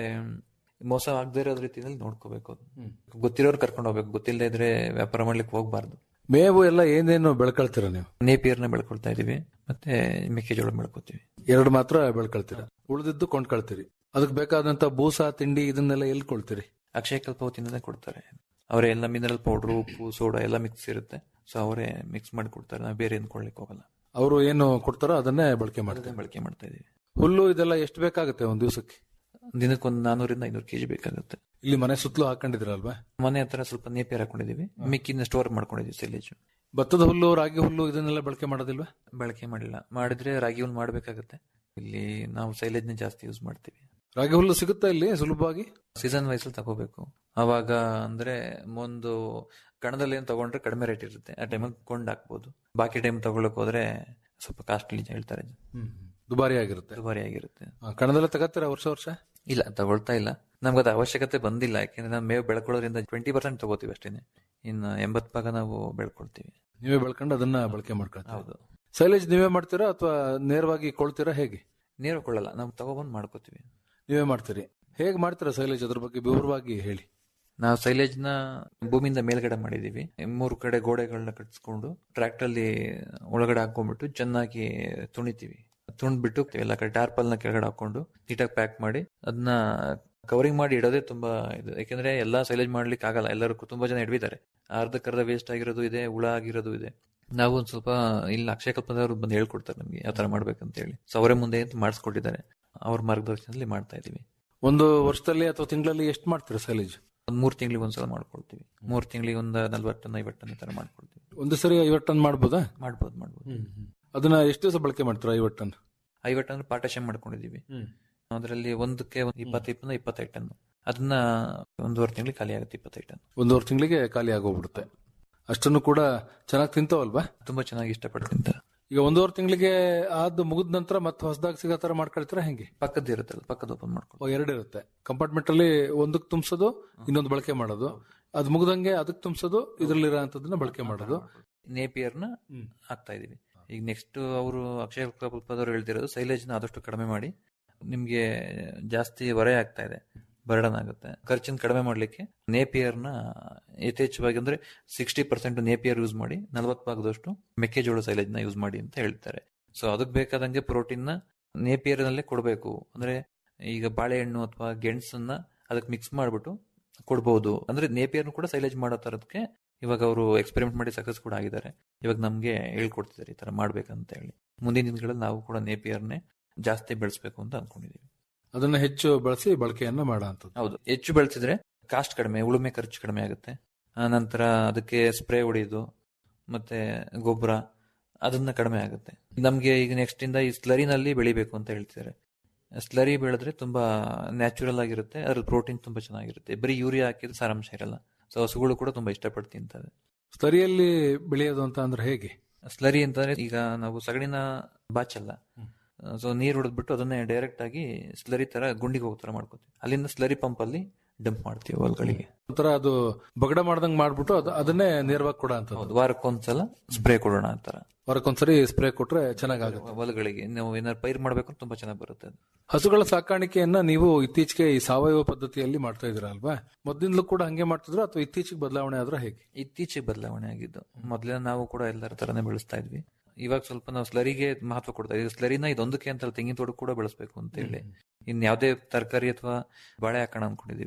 ಮೋಸ ಆಗದೇ ಇರೋ ರೀತಿಯಲ್ಲಿ ನೋಡ್ಕೋಬೇಕು ಗೊತ್ತಿರೋರು ಕರ್ಕೊಂಡು ಹೋಗ್ಬೇಕು ಗೊತ್ತಿಲ್ಲದೆ ಇದ್ರೆ ವ್ಯಾಪಾರ ಮಾಡ್ಲಿಕ್ಕೆ ಹೋಗ್ಬಾರ್ದು ಮೇವು ಎಲ್ಲ ಏನೇನು ಬೆಳ್ಕೊಳ್ತೀರ ನೀವು ನೇಪಿಯರ್ನ ಬೆಳ್ಕೊಳ್ತಾ ಇದೀವಿ ಮತ್ತೆ ಮೆಕ್ಕೆಜೋಳ ಬೆಳ್ಕೊತೀವಿ ಎರಡು ಮಾತ್ರ ಬೆಳ್ಕೊಳ್ತೀರ ಉಳಿದಿದ್ದು ಕೊಂಡ್ಕೊಳ್ತೀರಿ ಅದಕ್ಕೆ ಬೇಕಾದಂತ ಬೂಸ ತಿಂಡಿ ಇದನ್ನೆಲ್ಲ ಎಲ್ಲಿ ಕೊಳ್ತೀರಿ ಅಕ್ಷಯ ಕಲ್ಪವತಿಯಿಂದನೇ ಕೊಡ್ತಾರೆ ಅವರೇ ಎಲ್ಲ ಮಿನರಲ್ ಪೌಡರ್ ಉಪ್ಪು ಸೋಡಾ ಎಲ್ಲ ಮಿಕ್ಸ್ ಇರುತ್ತೆ ಸೊ ಅವರೇ ಮಿಕ್ಸ್ ಮಾಡಿ ಕೊಡ್ತಾರೆ ನಾವು ಬೇರೆ ಏನು ಕೊಡ್ಲಿಕ್ಕೆ ಹೋಗಲ್ಲ ಅವರು ಏನು ಕೊಡ್ತಾರೋ ಅದನ್ನೇ ಬಳಕೆ ಮಾಡ್ತಾರೆ ಅದನ್ನೇ ಬಳಕೆ ಮಾಡ್ತಾ ಇದೀವಿ ಹುಲ್ಲು ಇದೆಲ್ಲ ಎಷ್ಟು ಬೇಕಾಗುತ್ತೆ ಒಂದ್ ದಿವಸಕ್ಕೆ ದಿನಕ್ಕೊಂದು ನಾನೂರಿಂದ ಐನೂರು ಕೆಜಿ ಬೇಕಾಗುತ್ತೆ ಇಲ್ಲಿ ಮನೆ ಸುತ್ತಲೂ ಹಾಕೊಂಡಿದ್ರಲ್ವಾ ಮನೆ ಹತ್ರ ಸ್ವಲ್ಪ ನೇಪಿಯರ್ ಹಾಕೊಂಡಿದೀವಿ ಮಿಕ್ಕಿನ ಸ್ಟೋರ್ ಮಾಡ್ಕೊಂಡಿದೀವಿ ಸಿಲೇಜು ಭತ್ತದ ಹುಲ್ಲು ರಾಗಿ ಹುಲ್ಲು ಇದನ್ನೆಲ್ಲ ಬಳಕೆ ಮಾಡೋದಿಲ್ವಾ ಬಳಕೆ ಮಾಡಿಲ್ಲ ಮಾಡಿದ್ರೆ ರಾಗಿ ಹುಲ್ ಮಾಡ್ಬೇಕಾಗತ್ತೆ ಇಲ್ಲಿ ನಾವು ಸೈಲೇಜ್ನ ಜಾಸ್ತಿ ಯೂಸ್ ಮಾಡ್ತೀವಿ ರಾಗಿ ಹುಲ್ಲು ಸಿಗುತ್ತಾ ಇಲ್ಲಿ ಸುಲಭವಾಗಿ ಸೀಸನ್ ವೈಸ್ ತಗೋಬೇಕು ಅವಾಗ ಅಂದ್ರೆ ಒಂದು ಕಣದಲ್ಲಿ ಏನ್ ತಗೊಂಡ್ರೆ ಕಡಿಮೆ ರೇಟ್ ಇರುತ್ತೆ ಆ ಟೈಮಲ್ಲಿ ಕೊಂಡ್ ಹಾಕ್ಬೋದು ಬಾಕಿ ಟೈಮ್ ತಗೊಳಕ್ ಹೋದ್ರೆ ಸ್ವಲ್ಪ ಕಾಸ್ಟ್ಲಿ ಹೇಳ್ತಾರೆ ದುಬಾರಿ ಆಗಿರುತ್ತೆ ದುಬಾರಿ ಆಗಿರುತ್ತೆ ಆ, ಕಣದಲ್ಲೇ ತಗತ್ತೀರಾ ವರ್ಷ ವರ್ಷ ಇಲ್ಲ ತಗೊಳ್ತಾ ಇಲ್ಲ ನಮ್ಗೆ ಅದು ಅವಶ್ಯಕತೆ ಬಂದಿಲ್ಲ ಯಾಕೆಂದ್ರೆ ನಾವು ಮೇವು ಬೆಳ್ಕೊಳ್ಳೋದ್ರಿಂದ ಟ್ವೆಂಟಿ ಪರ್ಸೆಂಟ್ ತಗೋತೀವಿ ಅಷ್ಟೇನೆ ಇನ್ನು ಎಂಬತ್ ಭಾಗ ನಾವು ಬೆಳ್ಕೊಳ್ತೀವಿ ನೀವೇ ಬೆಳ್ಕೊಂಡು ಅದನ್ನ ಬಳಕೆ ಮಾಡ್ಕೊಳ್ತೀರಾ ಹೌದು ಸೈಲೇಜ್ ನೀವೇ ಮಾಡ್ತೀರಾ ಅಥವಾ ನೇರವಾಗಿ ಕೊಳ್ತೀರಾ ಹೇಗೆ ನೀರು ಕೊಳ್ಳಲ್ಲ ನಾವು ತಗೊಬಂದು ಮಾಡ್ಕೋತೀವಿ ನೀವೇ ಮಾಡ್ತೀರಿ ಹೇಗೆ ಮಾಡ್ತೀರಾ ಸೈಲೇಜ್ ಅದ್ರ ಬಗ್ಗೆ ವಿವರವಾಗಿ ಹೇಳಿ ನಾವು ಸೈಲೇಜ್ ನ ಭೂಮಿಯಿಂದ ಮೇಲ್ಗಡೆ ಮಾಡಿದೀವಿ ಮೂರು ಕಡೆ ಗೋಡೆಗಳನ್ನ ಕಟ್ಸ್ಕೊಂಡು ಟ್ರ್ಯಾಕ್ಟರ್ ಅಲ್ಲಿ ಒಳಗಡೆ ಹಾಕೊಂಡ್ಬಿಟ್ಟು ಚೆನ್ನಾಗಿ ತುಣಿತೀವಿ ತುಣ್ದ್ಬಿಟ್ಟು ಎಲ್ಲ ಕಡೆ ಟಾರ್ಪಲ್ ನ ಕೆಳಗಡೆ ಹಾಕೊಂಡು ನೀಟಾಗಿ ಪ್ಯಾಕ್ ಮಾಡಿ ಅದನ್ನ ಕವರಿಂಗ್ ಮಾಡಿ ಇಡೋದೇ ತುಂಬಾ ಇದು ಯಾಕೆಂದ್ರೆ ಎಲ್ಲಾ ಸೈಲೇಜ್ ಮಾಡ್ಲಿಕ್ಕೆ ಆಗಲ್ಲ ಎಲ್ಲರೂ ತುಂಬಾ ಜನ ಹಿಡಿದಿದ್ದಾರೆ ಅರ್ಧಕ್ಕರ್ಧ ವೇಸ್ಟ್ ಆಗಿರೋದು ಇದೆ ಹುಳ ಆಗಿರೋದು ಇದೆ ನಾವು ಒಂದ್ ಸ್ವಲ್ಪ ಇಲ್ಲಿ ಅಕ್ಷಯ ಕಲ್ಪದವರು ಬಂದು ಹೇಳ್ಕೊಡ್ತಾರೆ ನಮ್ಗೆ ಯಾವ ತರ ಮಾಡ್ಬೇಕಂತ ಹೇಳಿ ಸೊ ಅವರೇ ಮುಂದೆ ಅಂತ ಮಾಡಿಸ್ಕೊಟ್ಟಿದ್ದಾರೆ ಅವ್ರ ಮಾರ್ಗದರ್ಶನದಲ್ಲಿ ಮಾಡ್ತಾ ಇದೀವಿ ಒಂದು ವರ್ಷದಲ್ಲಿ ಅಥವಾ ತಿಂಗಳಲ್ಲಿ ಎಷ್ಟು ಮಾಡ್ತೀರಾ ಸೈಲೇಜ್ ಒಂದ್ ಮೂರ್ ತಿಂಗಳಿಗೆ ಒಂದ್ಸಲ ಮಾಡ್ಕೊಳ್ತೀವಿ ಮೂರ್ ತಿಂಗಳಿಗೆ ಒಂದ್ ನಲ್ವತ್ತು ಟನ್ ಐವತ್ತು ಟನ್ ಈ ತರ ಮಾಡ್ಕೊಳ್ತೀವಿ ಒಂದು ಸರಿ ಐವತ್ತು ಟನ್ ಮಾಡ್ಬೋದಾ ಮಾಡ್ಬೋದು ಮಾಡ್ಬೋದು ಅದನ್ನ ಎಷ್ಟು ದಿವಸ ಬಳಕೆ ಮಾಡ್ತೀರಾ ಐವತ್ತು ಟನ್ ಐವತ್ತು ಟನ್ ಪಾರ್ಟೇಷನ್ ಮಾಡ್ಕೊಂಡಿದೀವಿ ಅದರಲ್ಲಿ ಒಂದಕ್ಕೆ ಒಂದು ಇಪ್ಪತ್ತೈದು ಇಪ್ಪತ್ತೈದು ಟನ್ ಅದನ್ನ ಒಂದೂವರೆ ತಿಂಗಳಿಗೆ ಖಾಲಿ ಆಗುತ್ತೆ ಇಪ್ಪತ್ತೈದು ಟನ್ ಒಂದೂವರೆ ತಿಂಗಳಿಗೆ ಖಾಲಿ ಆಗೋಗ್ಬಿಡುತ್ತೆ ಅಷ್ಟನ್ನು ಕೂಡ ಚೆನ್ನಾಗಿ ತಿಂತಾವಲ್ವಾ ತುಂಬಾ ಚೆನ್ನಾಗಿ ಇಷ್ಟಪಟ್ಟು ತಿಂತಾರೆ ಈಗ ಒಂದೂವರೆ ತಿಂಗಳಿಗೆ ಆದ್ ಮುಗಿದ ನಂತರ ಮತ್ತೆ ಹೊಸದಾಗಿ ಸಿಗೋ ತರ ಮಾಡ್ಕೊಳ್ತೀರಾ ಹೆಂಗೆ ಪಕ್ಕದ ಇರುತ್ತಲ್ಲ ಪಕ್ಕದ ಓಪನ್ ಮಾಡ್ಕೊಂಡು ಓ, ಎರಡು ಇರುತ್ತೆ ಕಂಪಾರ್ಟ್ಮೆಂಟ್ ಅಲ್ಲಿ ಒಂದಕ್ಕೆ ತುಂಬಿಸೋದು ಇನ್ನೊಂದು ಬಳಕೆ ಮಾಡೋದು ಅದ್ ಮುಗ್ದಂಗೆ ಅದಕ್ಕೆ ತುಂಬಿಸೋದು ಇದ್ರಲ್ಲಿರೋ ಅಂತದನ್ನ ಬಳಕೆ ಮಾಡೋದು ನೇಪಿಯರ್ನ ಹಾಕ್ತಾ ಇದೀವಿ ಈಗ ನೆಕ್ಸ್ಟ್ ಅವರು ಅಕ್ಷಯ ಕಲ್ಪದವ್ರು ಹೇಳ್ತಿರೋದು ಸೈಲೇಜ್ ನ ಆದಷ್ಟು ಕಡಿಮೆ ಮಾಡಿ ನಿಮ್ಗೆ ಜಾಸ್ತಿ ಹೊರೆ ಆಗ್ತಾ ಇದೆ ಬರ್ಡನ್ ಆಗುತ್ತೆ ಖರ್ಚನ್ನ ಕಡಿಮೆ ಮಾಡ್ಲಿಕ್ಕೆ ನೇಪಿಯರ್ನ ಯಥೇಚ್ಛವಾಗಿ ಅಂದ್ರೆ ಸಿಕ್ಸ್ಟಿ ಪರ್ಸೆಂಟ್ ನೇಪಿಯರ್ ಯೂಸ್ ಮಾಡಿ ನಲ್ವತ್ತು ಭಾಗದಷ್ಟು ಮೆಕ್ಕೆಜೋಳ ಸೈಲೇಜ್ ನ ಯೂಸ್ ಮಾಡಿ ಅಂತ ಹೇಳ್ತಾರೆ ಸೊ ಅದಕ್ಕೆ ಬೇಕಾದಂಗೆ ಪ್ರೋಟೀನ್ ನ ನೇಪಿಯರ್ ನಲ್ಲೇ ಕೊಡಬೇಕು ಅಂದ್ರೆ ಈಗ ಬಾಳೆಹಣ್ಣು ಅಥವಾ ಗೆಣಸನ್ನ ಅದಕ್ಕೆ ಮಿಕ್ಸ್ ಮಾಡ್ಬಿಟ್ಟು ಕೊಡ್ಬೋದು ಅಂದ್ರೆ ನೇಪಿಯರ್ನು ಕೂಡ ಸೈಲೇಜ್ ಮಾಡೋ ತರದಕ್ಕೆ ಇವಾಗ ಅವರು ಎಕ್ಸ್ಪೆರಿಮೆಂಟ್ ಮಾಡಿ ಸಕ್ಸಸ್ ಕೂಡ ಆಗಿದ್ದಾರೆ ಇವಾಗ ನಮ್ಗೆ ಹೇಳ್ಕೊಡ್ತಿದ್ದಾರೆ ಈ ತರ ಮಾಡ್ಬೇಕಂತ ಹೇಳಿ ಮುಂದಿನ ದಿನಗಳಲ್ಲಿ ನಾವು ಕೂಡ ನೇಪಿಯರ್ನೇ ಜಾಸ್ತಿ ಬೆಳೆಸ್ಬೇಕು ಅಂತ ಅನ್ಕೊಂಡಿದೀವಿ ಅದನ್ನ ಹೆಚ್ಚು ಬಳಸಿ ಬಳಕೆಯನ್ನ ಮಾಡೋ ಅಂತದ್ದು ಹೌದು ಹೆಚ್ಚು ಬೆಳೆಸಿದ್ರೆ ಕಾಸ್ಟ್ ಕಡಿಮೆ ಉಳುಮೆ ಖರ್ಚು ಕಡಿಮೆ ಆಗುತ್ತೆ ಆ ನಂತರ ಅದಕ್ಕೆ ಸ್ಪ್ರೇ ಹೊಡೆಯೋದು ಮತ್ತೆ ಗೊಬ್ಬರ ಅದನ್ನ ಕಡಿಮೆ ಆಗುತ್ತೆ ನಮ್ಗೆ ಈಗ ನೆಕ್ಸ್ಟ್ ಇಂದ ಈ ಸ್ಲರಿನಲ್ಲಿ ಬೆಳಿಬೇಕು ಅಂತ ಹೇಳ್ತಿದ್ದಾರೆ ಸ್ಲರಿ ಬೆಳೆದ್ರೆ ತುಂಬಾ ನ್ಯಾಚುರಲ್ ಆಗಿರುತ್ತೆ ಅದ್ರಲ್ಲಿ ಪ್ರೋಟೀನ್ ತುಂಬಾ ಚೆನ್ನಾಗಿರುತ್ತೆ ಬರೀ ಯೂರಿಯಾ ಹಾಕಿದ್ರೆ ಸಾರಾಂಶ ಇರಲ್ಲ ಸೊ ಹಸುಗಳು ಕೂಡ ತುಂಬಾ ಇಷ್ಟಪಟ್ಟು ತಿಂತವೆ ಸ್ತರಿಯಲ್ಲಿ ಬೆಳೆಯೋದು ಅಂತ ಅಂದ್ರೆ ಹೇಗೆ ಸ್ಲರಿ ಅಂತಂದ್ರೆ ಈಗ ನಾವು ಸಗಣಿನ ಬಾಚಲ್ಲ ಸೊ ನೀರು ಹೊಡೆದ್ಬಿಟ್ಟು ಅದನ್ನೇ ಡೈರೆಕ್ಟ್ ಆಗಿ ಸ್ಲರಿ ತರ ಗುಂಡಿಗೆ ಹೋಗೋ ತರ ಮಾಡ್ಕೋತೀವಿ ಅಲ್ಲಿಂದ ಸ್ಲರಿ ಪಂಪ್ ಅಲ್ಲಿ ಡಂಪ್ ಮಾಡ್ತೀವಿ ಹೊಲ್ಗಳಿಗೆ ಒಂಥರ ಅದು ಬಗಡ ಮಾಡ್ದಂಗ್ ಮಾಡ್ಬಿಟ್ಟು ಅದು ಅದನ್ನೇ ನೇರವಾಗಿ ಕೊಡೋ ಅಂತದ್ದು ಹೌದು ವಾರಕ್ಕೊಂದ್ಸಲ ಸ್ಪ್ರೇ ಕೊಡೋಣ ಅಂತಾರ ವಾರಕ್ಕೊಂದ್ಸರಿ ಸ್ಪ್ರೇ ಕೊಟ್ರೆ ಚೆನ್ನಾಗುತ್ತೆ ಹೊಲಗಳಿಗೆ ನಾವು ಏನಾದ್ರು ಪೈರ್ ಮಾಡ್ಬೇಕು ತುಂಬಾ ಚೆನ್ನಾಗಿ ಬರುತ್ತೆ ಅದು ಹಸುಗಳ ಸಾಕಾಣಿಕೆಯನ್ನ ನೀವು ಇತ್ತೀಚೆಗೆ ಈ ಸಾವಯವ ಪದ್ಧತಿಯಲ್ಲಿ ಮಾಡ್ತಾ ಇದೀರ ಅಲ್ವಾ ಮೊದ್ಲಿಂದಲೂ ಕೂಡ ಹಂಗೆ ಮಾಡ್ತಿದ್ರು ಅಥವಾ ಇತ್ತೀಚೆಗೆ ಬದಲಾವಣೆ ಆದ್ರೆ ಹೇಗೆ ಇತ್ತೀಚೆಗೆ ಬದಲಾವಣೆ ಆಗಿದ್ದು ಮೊದಲೇ ನಾವು ಕೂಡ ಎಲ್ಲರ ತರನೇ ಬೆಳೆಸ್ತಾ ಇದ್ವಿ ಇವಾಗ ಸ್ವಲ್ಪ ನಾವು ಸ್ಲರಿಗೆ ಮಹತ್ವ ಕೊಡ್ತಾ ಇದ್ವಿ ಸ್ಲರಿನ ಇದೊಂದಕ್ಕೆ ಅಂತ ತೆಂಗಿನ ತೋಟ ಕೂಡ ಬೆಳೆಸ್ಬೇಕು ಅಂತ ಹೇಳಿ ಇನ್ ಯಾವ್ದೇ ತರಕಾರಿ ಅಥವಾ ಬಾಳೆ ಹಾಕೋಣ ಅನ್ಕೊಂಡಿದೀವಿ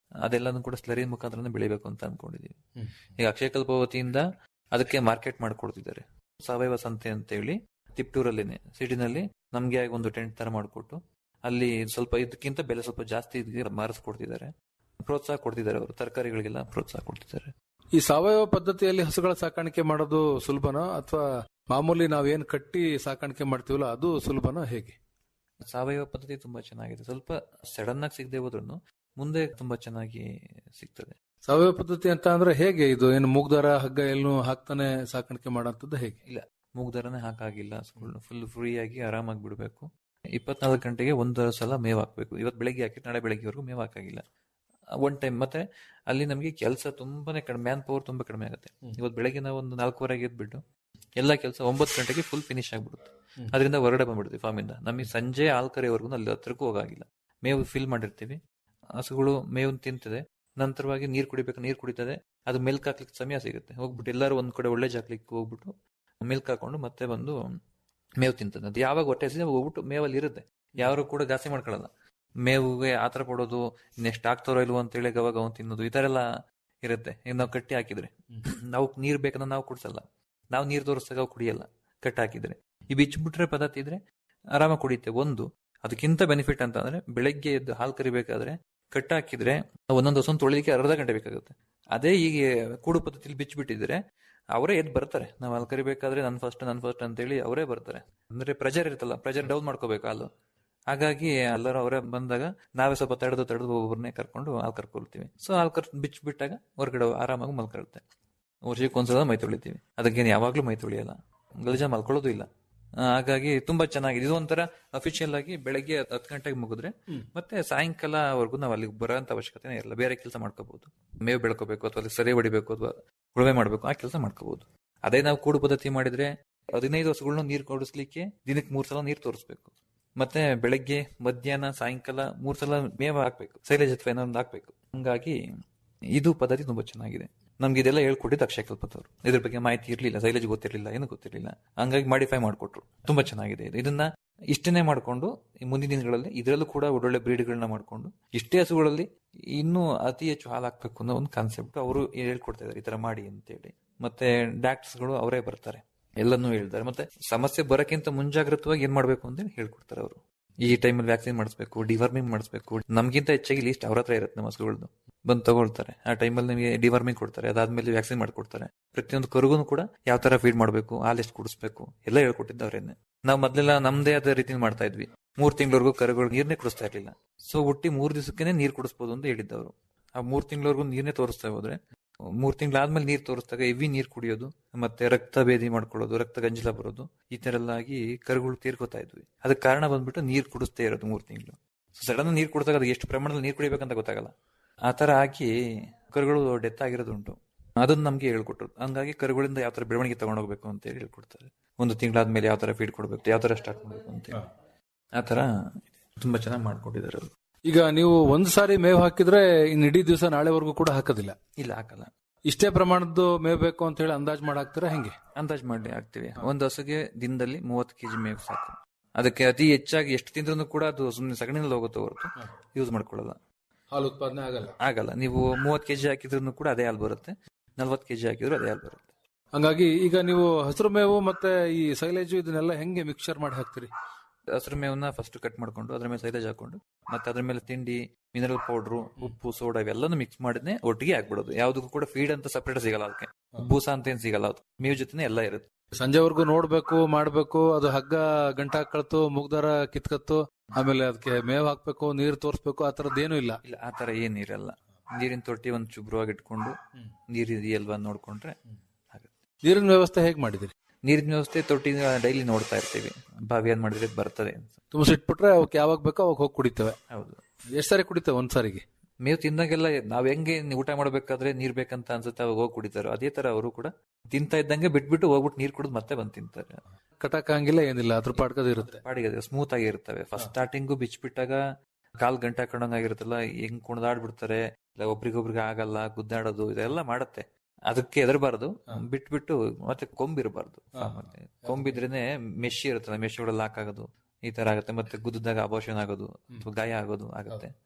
ಅದೆಲ್ಲನೂ ಕೂಡ ಸ್ಲರಿ ಮುಖಾಂತರ ಬೆಳಿಬೇಕು ಅಂತ ಅನ್ಕೊಂಡಿದೀವಿ ಈಗ ಅಕ್ಷಯ ಕಲ್ಪ ವತಿಯಿಂದ ಅದಕ್ಕೆ ಮಾರ್ಕೆಟ್ ಮಾಡ್ಕೊಡ್ತಿದ್ದಾರೆ ಸಾವಯವ ಸಂತೆ ಅಂತ ಹೇಳಿ ತಿಪ್ಟೂರಲ್ಲಿನೆ ಸಿಟಿನಲ್ಲಿ ನಮ್ಗೆ ಒಂದು ಟೆಂಟ್ ತರ ಮಾಡಿಕೊಟ್ಟು ಅಲ್ಲಿ ಸ್ವಲ್ಪ ಇದಕ್ಕಿಂತ ಬೆಲೆ ಸ್ವಲ್ಪ ಜಾಸ್ತಿ ಇದಕ್ಕೆ ಮಾರಿಸ್ಕೊಡ್ತಿದ್ದಾರೆ ಪ್ರೋತ್ಸಾಹ ಕೊಡ್ತಿದ್ದಾರೆ ಅವರು ತರಕಾರಿಗಳಿಗೆಲ್ಲ ಪ್ರೋತ್ಸಾಹ ಕೊಡ್ತಿದ್ದಾರೆ ಈ ಸಾವಯವ ಪದ್ಧತಿಯಲ್ಲಿ ಹಸುಗಳ ಸಾಕಾಣಿಕೆ ಮಾಡೋದು ಸುಲಭನೋ ಅಥವಾ ಮಾಮೂಲಿ ನಾವೇನ್ ಕಟ್ಟಿ ಸಾಕಾಣಿಕೆ ಮಾಡ್ತೀವಲ್ಲ ಅದು ಸುಲಭನೋ ಹೇಗೆ ಸಾವಯವ ಪದ್ಧತಿ ತುಂಬಾ ಚೆನ್ನಾಗಿದೆ ಸ್ವಲ್ಪ ಸಡನ್ ಆಗಿ ಸಿಗದೆ ಹೋದ್ರು ಮುಂದೆ ತುಂಬಾ ಚೆನ್ನಾಗಿ ಸಿಗ್ತದೆ ಸಾವಯವ ಪದ್ಧತಿ ಅಂತ ಅಂದ್ರೆ ಹೇಗೆ ಇದು ಏನು ಮೂಗ್ದಾರ ಹಗ್ಗ ಎಲ್ಲೂ ಹಾಕ್ತಾನೆ ಸಾಕಾಣಿಕೆ ಮಾಡೋಂಥದ್ದು ಹೇಗೆ ಇಲ್ಲ ಮೂಗ್ದಾರನೇ ಹಾಕಾಗಿಲ್ಲ ಫುಲ್ ಫ್ರೀ ಆಗಿ ಆರಾಮಾಗಿ ಬಿಡಬೇಕು ಇಪ್ಪತ್ನಾಲ್ಕು ಗಂಟೆಗೆ ಒಂದು ಸಲ ಮೇವ್ ಹಾಕ್ಬೇಕು ಇವತ್ತು ಬೆಳಗ್ಗೆ ಹಾಕಿ ನಾಳೆ ಬೆಳಗ್ಗೆವರೆಗೂ ಮೇವ್ ಹಾಕಾಗಿಲ್ಲ ಒನ್ ಟೈಮ್ ಮತ್ತೆ ಅಲ್ಲಿ ನಮಗೆ ಕೆಲಸ ತುಂಬಾನೇ ಕಡಿಮೆ ಮ್ಯಾನ್ ಪವರ್ ತುಂಬಾ ಕಡಿಮೆ ಆಗುತ್ತೆ ಇವತ್ತು ಬೆಳಗ್ಗೆ ನಾವು ಒಂದು ನಾಲ್ಕೂವರೆಗೆ ಎದ್ಬಿಟ್ಟು ಎಲ್ಲ ಕೆಲಸ ಒಂಬತ್ತು ಗಂಟೆಗೆ ಫುಲ್ ಫಿನಿಶ್ ಆಗ್ಬಿಡುತ್ತೆ ಅದರಿಂದ ಹೊರಗಡೆ ಬಂದ್ಬಿಡ್ತೀವಿ ಫಾರ್ಮಿಂದ ನಮಗೆ ಸಂಜೆ ಹಾಲ್ ಕರೆಯವರೆಗೂ ಅಲ್ಲಿ ಹತ್ರಕ್ಕೂ ಹೋಗಾಗಿಲ್ಲ ಮೇವು ಫಿಲ್ ಮಾಡಿರ್ತೀವಿ ಹಸುಗಳು ಮೇವು ತಿಂತದೆ ನಂತರವಾಗಿ ನೀರು ಕುಡಿಬೇಕು ನೀರು ಕುಡಿತದೆ ಅದು ಮಿಲ್ಕ್ ಹಾಕ್ಲಿಕ್ಕೆ ಸಮಯ ಸಿಗುತ್ತೆ ಹೋಗ್ಬಿಟ್ಟು ಎಲ್ಲರೂ ಒಂದ್ ಕಡೆ ಒಳ್ಳೆ ಜಾಕ್ಲಿಕ್ಕೆ ಹೋಗ್ಬಿಟ್ಟು ಮಿಲ್ಕ್ ಹಾಕೊಂಡು ಮತ್ತೆ ಬಂದು ಮೇವು ತಿಂತದೆ ಅದು ಯಾವಾಗ ಹೊಟ್ಟೆ ಹಸಿದೆ ಅವಾಗ ಹೋಗ್ಬಿಟ್ಟು ಮೇವಲ್ಲಿ ಇರುತ್ತೆ ಯಾರು ಕೂಡ ಜಾಸ್ತಿ ಮಾಡ್ಕೊಳ್ಳಲ್ಲ ಮೇವುಗೆ ಆತರ ಕೊಡೋದು ನೆಕ್ಸ್ಟ್ ಆಗ್ತಾರೋ ಇಲ್ವೋ ಅಂತ ಹೇಳಿ ಅವಾಗ ಅವ್ನು ತಿನ್ನೋದು ಈ ತರ ಎಲ್ಲ ಇರುತ್ತೆ ಈಗ ನಾವು ಕಟ್ಟಿ ಹಾಕಿದ್ರೆ ನಾವು ನೀರ್ ಬೇಕಂದ್ರೆ ನಾವು ಕುಡ್ಸಲ್ಲ ನಾವು ನೀರ್ ತೋರಿಸಿದಾಗ ಅವು ಕುಡಿಯಲ್ಲ ಕಟ್ಟಿ ಹಾಕಿದ್ರೆ ಈ ಬಿಚ್ಚಿಬಿಟ್ರೆ ಪದ್ಧತಿ ಇದ್ರೆ ಆರಾಮಾಗಿ ಕುಡಿಯುತ್ತೆ ಒಂದು ಅದಕ್ಕಿಂತ ಬೆನಿಫಿಟ್ ಅಂತ ಅಂದ್ರೆ ಬೆಳಗ್ಗೆ ಎದ್ದು ಹಾಲು ಕರಿಬೇಕಾದ್ರೆ ಕಟ್ಟ ಹಾಕಿದ್ರೆ ಒಂದೊಂದು ಹೊಸ ತೊಳಿಲಿಕ್ಕೆ ಅರ್ಧ ಗಂಟೆ ಬೇಕಾಗುತ್ತೆ ಅದೇ ಈಗ ಕೂಡು ಪದ್ಧತಿಲಿ ಬಿಚ್ಚಿಬಿಟ್ಟಿದ್ರೆ ಅವರೇ ಎದ್ದು ಬರ್ತಾರೆ ನಾವು ಅಲ್ಲಿ ಕರಿಬೇಕಾದ್ರೆ ನನ್ ಫಸ್ಟ್ ನನ್ ಫಸ್ಟ್ ಅಂತೇಳಿ ಅವರೇ ಬರ್ತಾರೆ ಅಂದ್ರೆ ಪ್ರೆಜರ್ ಇರುತ್ತಲ್ಲ ಪ್ರೆಜರ್ ಡೌನ್ ಮಾಡ್ಕೋಬೇಕು ಹಾಲು ಹಾಗಾಗಿ ಎಲ್ಲರೂ ಅವರೇ ಬಂದಾಗ ನಾವೇ ಸ್ವಲ್ಪ ತಡೆದು ತಡೆದು ಒಬ್ಬರನ್ನೇ ಕರ್ಕೊಂಡು ಹಾಲು ಕರ್ಕೊಳ್ತೀವಿ ಸೊ ಹಾಲು ಕರ್ ಬಿಚ್ಚಿ ಬಿಟ್ಟಾಗ ಹೊರಗಡೆ ಆರಾಮಾಗಿ ಮಲ್ಕೊಳ್ಳುತ್ತೆ ವರ್ಷಕ್ಕೆ ಒಂದ್ಸಲ ಮೈ ತೊಳಿತೀವಿ ಅದಕ್ಕೇನು ಯಾವಾಗ್ಲೂ ಮೈ ತೊಳಿಯಲ್ಲ ಗಲಜ ಮಲ್ಕೊಳ್ಳೋದು ಇಲ್ಲ ಆ, ಹಾಗಾಗಿ ತುಂಬಾ ಚೆನ್ನಾಗಿದೆ ಇದು ಒಂಥರ ಅಫಿಷಿಯಲ್ ಆಗಿ ಬೆಳಗ್ಗೆ ಹತ್ತು ಗಂಟೆಗೆ ಮುಗಿದ್ರೆ ಮತ್ತೆ ಸಾಯಂಕಾಲವರೆಗೂ ನಾವು ಅಲ್ಲಿಗೆ ಬರೋಂತ ಅವಶ್ಯಕತೆ ಇರಲ್ಲ ಬೇರೆ ಕೆಲಸ ಮಾಡ್ಕೋಬಹುದು ಮೇವು ಬೆಳ್ಕೋಬೇಕು ಅಥವಾ ಅಲ್ಲಿ ಸರಿ ಹೊಡಿಬೇಕು ಅಥವಾ ಉಳುಮೆ ಮಾಡ್ಬೇಕು ಆ ಕೆಲಸ ಮಾಡ್ಕೋಬಹುದು ಅದೇ ನಾವು ಕೂಡು ಪದ್ಧತಿ ಮಾಡಿದ್ರೆ ಹದಿನೈದು ಹಸುಗಳನ್ನ ನೀರು ಕೊಡಿಸ್ಲಿಕ್ಕೆ ದಿನಕ್ಕೆ ಮೂರ್ ಸಲ ನೀರು ತೋರಿಸ್ಬೇಕು ಮತ್ತೆ ಬೆಳಗ್ಗೆ ಮಧ್ಯಾಹ್ನ ಸಾಯಂಕಾಲ ಮೂರ್ ಸಲ ಮೇವು ಹಾಕ್ಬೇಕು ಸೈಲೇಜ್ ಅಥವಾ ಏನೋ ಒಂದು ಹಾಕ್ಬೇಕು ಹಂಗಾಗಿ ಇದು ಪದ್ಧತಿ ತುಂಬಾ ಚೆನ್ನಾಗಿದೆ ನಮ್ಗೆ ಇದೆಲ್ಲ ಹೇಳ್ಕೊಟ್ಟಿದ್ದು ಅಕ್ಷಯ ಕಲ್ಪತವ್ರು ಇದ್ರ ಬಗ್ಗೆ ಮಾಹಿತಿ ಇರ್ಲಿಲ್ಲ ಸೈಲೇಜ್ ಗೊತ್ತಿರ್ಲಿಲ್ಲ ಏನು ಗೊತ್ತಿರ್ಲಿಲ್ಲ ಹಂಗಾಗಿ ಮಾಡಿಫೈ ಮಾಡ್ಕೊಟ್ರು ತುಂಬಾ ಚೆನ್ನಾಗಿದೆ ಇದು ಇದನ್ನ ಇಷ್ಟನ್ನೇ ಮಾಡ್ಕೊಂಡು ಈ ಮುಂದಿನ ದಿನಗಳಲ್ಲಿ ಇದರಲ್ಲೂ ಕೂಡ ಒಳ್ಳೊಳ್ಳೆ ಬ್ರೀಡ್ಗಳನ್ನ ಮಾಡ್ಕೊಂಡು ಇಷ್ಟೇ ಹಸುಗಳಲ್ಲಿ ಇನ್ನೂ ಅತಿ ಹೆಚ್ಚು ಹಾಲು ಹಾಕ್ಬೇಕು ಅನ್ನೋ ಒಂದು ಕಾನ್ಸೆಪ್ಟ್ ಅವರು ಹೇಳ್ಕೊಡ್ತಾ ಇದಾರೆ ಈ ತರ ಮಾಡಿ ಅಂತೇಳಿ ಮತ್ತೆ ಡಾಕ್ಟರ್ಸ್ಗಳು ಅವರೇ ಬರ್ತಾರೆ ಎಲ್ಲನೂ ಹೇಳ್ತಾರೆ ಮತ್ತೆ ಸಮಸ್ಯೆ ಬರಕ್ಕಿಂತ ಮುಂಜಾಗ್ರತವಾಗಿ ಏನ್ ಮಾಡ್ಬೇಕು ಅಂತ ಹೇಳ್ಕೊಡ್ತಾರೆ ಅವರು ಈ ಟೈಮಲ್ಲಿ ವ್ಯಾಕ್ಸಿನ್ ಮಾಡಿಸ್ಬೇಕು ಡಿವರ್ಮಿಂಗ್ ಮಾಡಿಸ್ಬೇಕು ನಮ್ಗಿಂತ ಹೆಚ್ಚಾಗಿ ಲೀಸ್ಟ್ ಅವ್ರ ಹತ್ರ ಇರುತ್ತೆ ನಮ್ಮ ಹಸುಗಳದ್ದು ಬಂದು ತಗೊಳ್ತಾರೆ ಆ ಟೈಮಲ್ಲಿ ನಿಮಗೆ ಡಿವರ್ಮಿಂಗ್ ಕೊಡ್ತಾರೆ ಅದಾದ್ಮೇಲೆ ವ್ಯಾಕ್ಸಿನ್ ಮಾಡ್ಕೊಡ್ತಾರೆ ಪ್ರತಿಯೊಂದು ಕರುಗೂ ಕೂಡ ಯಾವ ತರ ಫೀಡ್ ಮಾಡಬೇಕು ಹಾಲು ಎಷ್ಟು ಕುಡಿಸ್ಬೇಕು ಎಲ್ಲ ಹೇಳ್ಕೊಟ್ಟಿದ್ದವ್ರೇನೆ ನಾವು ಮೊದ್ಲೆಲ್ಲ ನಮ್ದೇ ಆದ ರೀತಿ ಮಾಡ್ತಾ ಇದ್ವಿ ಮೂರ್ ತಿಂಗಳವರೆಗೂ ಕರುಗಳು ನೀರ್ನೇ ಕುಡಿಸ್ತಾ ಇರ್ಲಿಲ್ಲ ಸೊ ಹುಟ್ಟಿ ಮೂರ್ ದಿವಸಕ್ಕೆ ನೀರ್ ಕುಡಿಸ್ಬೋದು ಅಂತ ಹೇಳಿದ್ದವರು ಆ ಮೂರ್ ತಿಂಗಳವರೆಗೂ ನೀರ್ನೇ ತೋರಿಸ್ತಾ ಹೋದ್ರೆ ಮೂರ್ ತಿಂಗಳಾದ್ಮೇಲೆ ನೀರ್ ತೋರಿಸಿದಾಗ ಹೆವಿ ನೀರ್ ಕುಡಿಯೋದು ಮತ್ತೆ ರಕ್ತ ಭೇದಿ ಮಾಡ್ಕೊಳ್ಳೋದು ರಕ್ತ ಗಂಜಲ ಬರೋದು ಈ ತರ ಎಲ್ಲ ಆಗಿ ಕರುಗಳು ತೀರ್ಕೋತಾ ಇದ್ವಿ ಅದಕ್ಕೆ ಕಾರಣ ಬಂದ್ಬಿಟ್ಟು ನೀರ್ ಕುಡಿಸ್ತೇ ಇರೋದು ಮೂರ್ ತಿಂಗಳು ಸಡನ್ ನೀರ್ ಕುಡಿದಾಗ ಅದು ಎಷ್ಟು ಪ್ರಮಾಣದಲ್ಲಿ ನೀರ್ ಕುಡಿಬೇಕಂತ ಗೊತ್ತಾಗಲ್ಲ ಆ ತರ ಹಾಕಿ ಕರುಗಳು ಡೆತ್ ಆಗಿರೋದು ಉಂಟು ಅದನ್ನ ನಮ್ಗೆ ಹೇಳ್ಕೊಟ್ರು ಹಂಗಾಗಿ ಕರುಗಳಿಂದ ಯಾವ ತರ ಬೆಳವಣಿಗೆ ತಗೊಂಡೋಗ್ಬೇಕು ಅಂತ ಹೇಳಿ ಹೇಳ್ಕೊಡ್ತಾರೆ ಒಂದು ತಿಂಗಳಾದ್ಮೇಲೆ ಯಾವ ತರ ಫೀಡ್ ಕೊಡ್ಬೇಕು ಯಾವ ತರ ಸ್ಟಾರ್ಟ್ ಮಾಡ್ಬೇಕು ಅಂತ ಹೇಳಿ ಆ ತರ ತುಂಬಾ ಚೆನ್ನಾಗಿ ಮಾಡ್ಕೊಟ್ಟಿದ್ದಾರೆ ಅದು ಈಗ ನೀವು ಒಂದ್ ಸಾರಿ ಮೇವು ಹಾಕಿದ್ರೆ ಇನ್ ಇಡೀ ದಿವಸ ನಾಳೆವರೆಗೂ ಕೂಡ ಹಾಕೋದಿಲ್ಲ ಇಲ್ಲ ಹಾಕಲ್ಲ ಇಷ್ಟೇ ಪ್ರಮಾಣದ್ದು ಮೇವು ಬೇಕು ಅಂತ ಹೇಳಿ ಅಂದಾಜ್ ಮಾಡಾಕ್ತೀರಾ ಹೆಂಗೆ ಅಂದಾಜ್ ಮಾಡಿ ಹಾಕ್ತಿವಿ ಒಂದು ಹಸುಗೆ ದಿನದಲ್ಲಿ ಮೂವತ್ತು ಕೆಜಿ ಮೇವು ಸಾಕು ಅದಕ್ಕೆ ಅತಿ ಹೆಚ್ಚಾಗಿ ಎಷ್ಟು ತಿಂದ್ರೂ ಕೂಡ ಅದು ಸುಮ್ಮನೆ ಸಗಣಿನಲ್ಲಿ ಹೋಗುತ್ತೆ ಹೊರತು ಯೂಸ್ ಮಾಡ್ಕೊಳ್ಳಲ್ಲ ಹಾಲು ಉತ್ಪಾದನೆ ಆಗಲ್ಲ ಆಗಲ್ಲ ನೀವು ಮೂವತ್ತು ಕೆಜಿ ಹಾಕಿದ್ರು ಕೂಡ ಅದೇ ಹಾಲು ಬರುತ್ತೆ ನಲ್ವತ್ತು ಕೆಜಿ ಹಾಕಿದ್ರು ಅದೇ ಹಾಲು ಬರುತ್ತೆ ಹಂಗಾಗಿ ಈಗ ನೀವು ಹಸಿರು ಮೇವು ಮತ್ತೆ ಈ ಸೈಲೇಜು ಇದನ್ನೆಲ್ಲ ಹೆಂಗೆ ಮಿಕ್ಸರ್ ಮಾಡಿ ಹಾಕ್ತೀರಿ ಹಸಿರು ಮೇವನ್ನ ಫಸ್ಟ್ ಕಟ್ ಮಾಡ್ಕೊಂಡು ಅದ್ರ ಮೇಲೆ ಸೈಲೇಜ್ ಹಾಕೊಂಡು ಮತ್ತೆ ಅದ್ರ ಮೇಲೆ ತಿಂಡಿ ಮಿನರಲ್ ಪೌಡ್ರು ಉಪ್ಪು ಸೋಡಾ ಇವೆಲ್ಲನೂ ಮಿಕ್ಸ್ ಮಾಡಿದ್ನೆ ಒಟ್ಟಿಗೆ ಹಾಕ್ಬಿಡೋದು ಯಾವ್ದಕ್ಕೂ ಕೂಡ ಫೀಡ್ ಅಂತ ಸಪರೇಟ್ ಸಿಗಲ್ಲ ಅದಕ್ಕೆ ಬೂಸ ಅಂತ ಏನ್ ಸಿಗಲ್ಲ ಅದು ಮೇವ್ ಜೊತೆನೆ ಎಲ್ಲ ಇರುತ್ತೆ ಸಂಜೆವರೆಗೂ ನೋಡ್ಬೇಕು ಮಾಡ್ಬೇಕು ಅದು ಹಗ್ಗ ಗಂಟ ಕಳ್ತು ಮುಗ್ದಾರ ಕಿತ್ಕತ್ತು ಆಮೇಲೆ ಅದಕ್ಕೆ ಮೇವ್ ಹಾಕ್ಬೇಕು ನೀರ್ ತೋರಿಸ್ಬೇಕು ಆ ತರದ್ದೇನು ಇಲ್ಲ ಇಲ್ಲ ಆ ತರ ಏನಿರಲ್ಲ ನೀರಿನ ತೊಟ್ಟಿ ಒಂದು ಶುಭ್ರವಾಗಿ ಇಟ್ಕೊಂಡು ನೀರು ಇದೆಯಲ್ವಾ ನೋಡ್ಕೊಂಡ್ರೆ ಆಗುತ್ತೆ ನೀರಿನ ವ್ಯವಸ್ಥೆ ಹೇಗ್ ಮಾಡಿದಿರಿ ನೀರಿನ ವ್ಯವಸ್ಥೆ ತೊಟ್ಟಿ ಡೈಲಿ ನೋಡ್ತಾ ಇರ್ತೀವಿ ಬಾವಿ ಏನ್ ಮಾಡಿದ್ರೆ ಇದ್ ಬರ್ತದೆ ಅಂತ. ತುಂಬಿಸಿಟ್ಬಿಟ್ರೆ ಅವಕ್ಕೆ ಯಾವಾಗ ಬೇಕೋ ಅವಾಗ ಹೋಗಿ ಕುಡಿತವೆ ಹೌದು ಎಷ್ಟ್ ಸಾರಿ ಕುಡಿತವೆ ಒಂದ್ ಸಾರಿಗೆ ಮೇವು ತಿಂದಾಗೆಲ್ಲ ನಾವ್ ಹೆಂಗೆ ಊಟ ಮಾಡ್ಬೇಕಾದ್ರೆ ನೀರ್ ಬೇಕಂತ ಅನ್ಸುತ್ತೆ ಅವಾಗ ಹೋಗಿ ಕುಡಿತಾರೋ ಅದೇ ತರ ಅವರು ಕೂಡ ತಿಂತಾ ಇದ್ದಂಗೆ ಬಿಟ್ಬಿಟ್ಟು ಹೋಗ್ಬಿಟ್ಟು ನೀರ್ ಕುಡಿದು ಮತ್ತೆ ಬಂದ್ ತಿಂತಾರೆ ಕಟಾಕ ಹಂಗಿಲ್ಲ ಏನಿಲ್ಲ ಅದ್ರ ಪಾಡ್ಕದ ಇರುತ್ತೆ ಪಾಡಿಗೆ ಸ್ಮೂತ್ ಆಗಿ ಇರ್ತವೆ ಫಸ್ಟ್ ಸ್ಟಾರ್ಟಿಂಗು ಬಿಚ್ಚಿಬಿಟ್ಟಾಗ ಕಾಲ್ ಗಂಟೆ ಹಾಕೊಂಡಂಗಾಗಿರುತ್ತಲ್ಲ ಹೆಂಗ್ ಕುಣಿದಾಡ್ಬಿಡ್ತಾರೆ ಇಲ್ಲ ಒಬ್ರಿಗೊಬ್ರಿಗೆ ಆಗಲ್ಲ ಗುದ್ದಾಡೋದು ಇದೆಲ್ಲ ಮಾಡತ್ತೆ ಅದಕ್ಕೆ ಎದರಬಾರ್ದು ಬಿಟ್ಬಿಟ್ಟು ಮತ್ತೆ ಕೊಂಬಿರಬಾರ್ದು ಮತ್ತೆ ಕೊಂಬಿದ್ರೇನೆ ಮೆಶ್ ಇರುತ್ತಲ್ಲ ಮೆಶ್ ಒಳಗೆ ಲಾಕ್ ಆಗೋದು ಈ ತರ ಆಗುತ್ತೆ ಮತ್ತೆ ಗುದ್ದಾಗ ಅಬೋಷನ್ ಆಗೋದು ಅಥವಾ ಗಾಯ ಆಗೋದು ಆಗುತ್ತೆ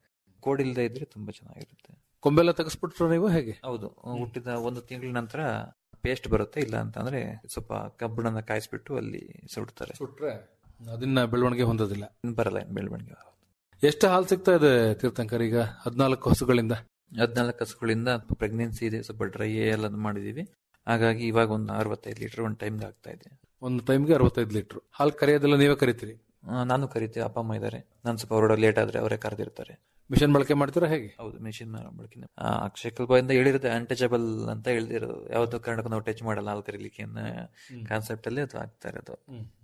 ಕೋಡ್ ಇಲ್ಲದೆ ಇದ್ರೆ ತುಂಬಾ ಚೆನ್ನಾಗಿರುತ್ತೆ ಕೊಂಬೆಲ್ಲ ತೆಗೆಸ್ಬಿಟ್ರು ನೀವು ಹೇಗೆ ಹೌದು ಹುಟ್ಟಿದ ಒಂದು ತಿಂಗಳ ನಂತರ ಪೇಸ್ಟ್ ಬರುತ್ತೆ ಇಲ್ಲ ಅಂತಂದ್ರೆ ಸ್ವಲ್ಪ ಕಬ್ಬಣನ ಕಾಯಿಸ್ಬಿಟ್ಟು ಅಲ್ಲಿ ಸುಡ್ತಾರೆ ಸುಟ್ರೆ ಅದನ್ನ ಬೆಳವಣಿಗೆ ಹೊಂದೋದಿಲ್ಲ ಬರಲ್ಲ ಏನ್ ಬೆಳವಣಿಗೆ ಎಷ್ಟು ಹಾಲು ಸಿಗ್ತಾ ಇದೆ ತೀರ್ಥಂಕರ್ ಈಗ ಹದಿನಾಲ್ಕು ಹಸುಗಳಿಂದ ಹದಿನಾಲ್ಕು ಹಸುಗಳಿಂದ ಪ್ರೆಗ್ನೆನ್ಸಿ ಇದೆ ಸ್ವಲ್ಪ ಡ್ರೈ ಎಲ್ಲ ಮಾಡಿದೀವಿ ಹಾಗಾಗಿ ಇವಾಗ ಒಂದು ಅರವತ್ತೈದು ಲೀಟರ್ ಒಂದು ಟೈಮ್ಗೆ ಆಗ್ತಾ ಇದೆ ಒಂದು ಟೈಮ್ಗೆ ಅರವತ್ತೈದು ಲೀಟರ್ ಹಾಲು ಕರೆಯೋದೆಲ್ಲ ನೀವೇ ಕರಿತೀರಿ ಆ, ನಾನು ಕರಿತೀವಿ ಅಪ್ಪ ಅಮ್ಮ ಇದ್ದಾರೆ ನಾನು ಸ್ವಲ್ಪ ಹೊರಡೋ ಲೇಟ್ ಆದ್ರೆ ಅವರೇ ಕರೆದಿರ್ತಾರೆ ಮಿಷನ್ ಬಳಕೆ ಮಾಡ್ತೀರಾ ಹೇಗೆ ಹೌದು ಮೆಷಿನ್ ಬಳಕೆ ಅಕ್ಷಯ ಕಲ್ಪದಿಂದ ಹೇಳಿರುತ್ತೆ ಅನ್ಟಚಬಲ್ ಅಂತ ಹೇಳ್ದಿರೋದು ಯಾವ್ದು ಕಾರಣಕ್ಕೂ ನಾವು ಟಚ್ ಮಾಡಲ್ಲ ಹಾಲು ಕರೀಲಿಕ್ಕೆ ಅನ್ನೋ ಕಾನ್ಸೆಪ್ಟ್ ಅಲ್ಲಿ ಅದು ಆಗ್ತಾ ಇರೋದು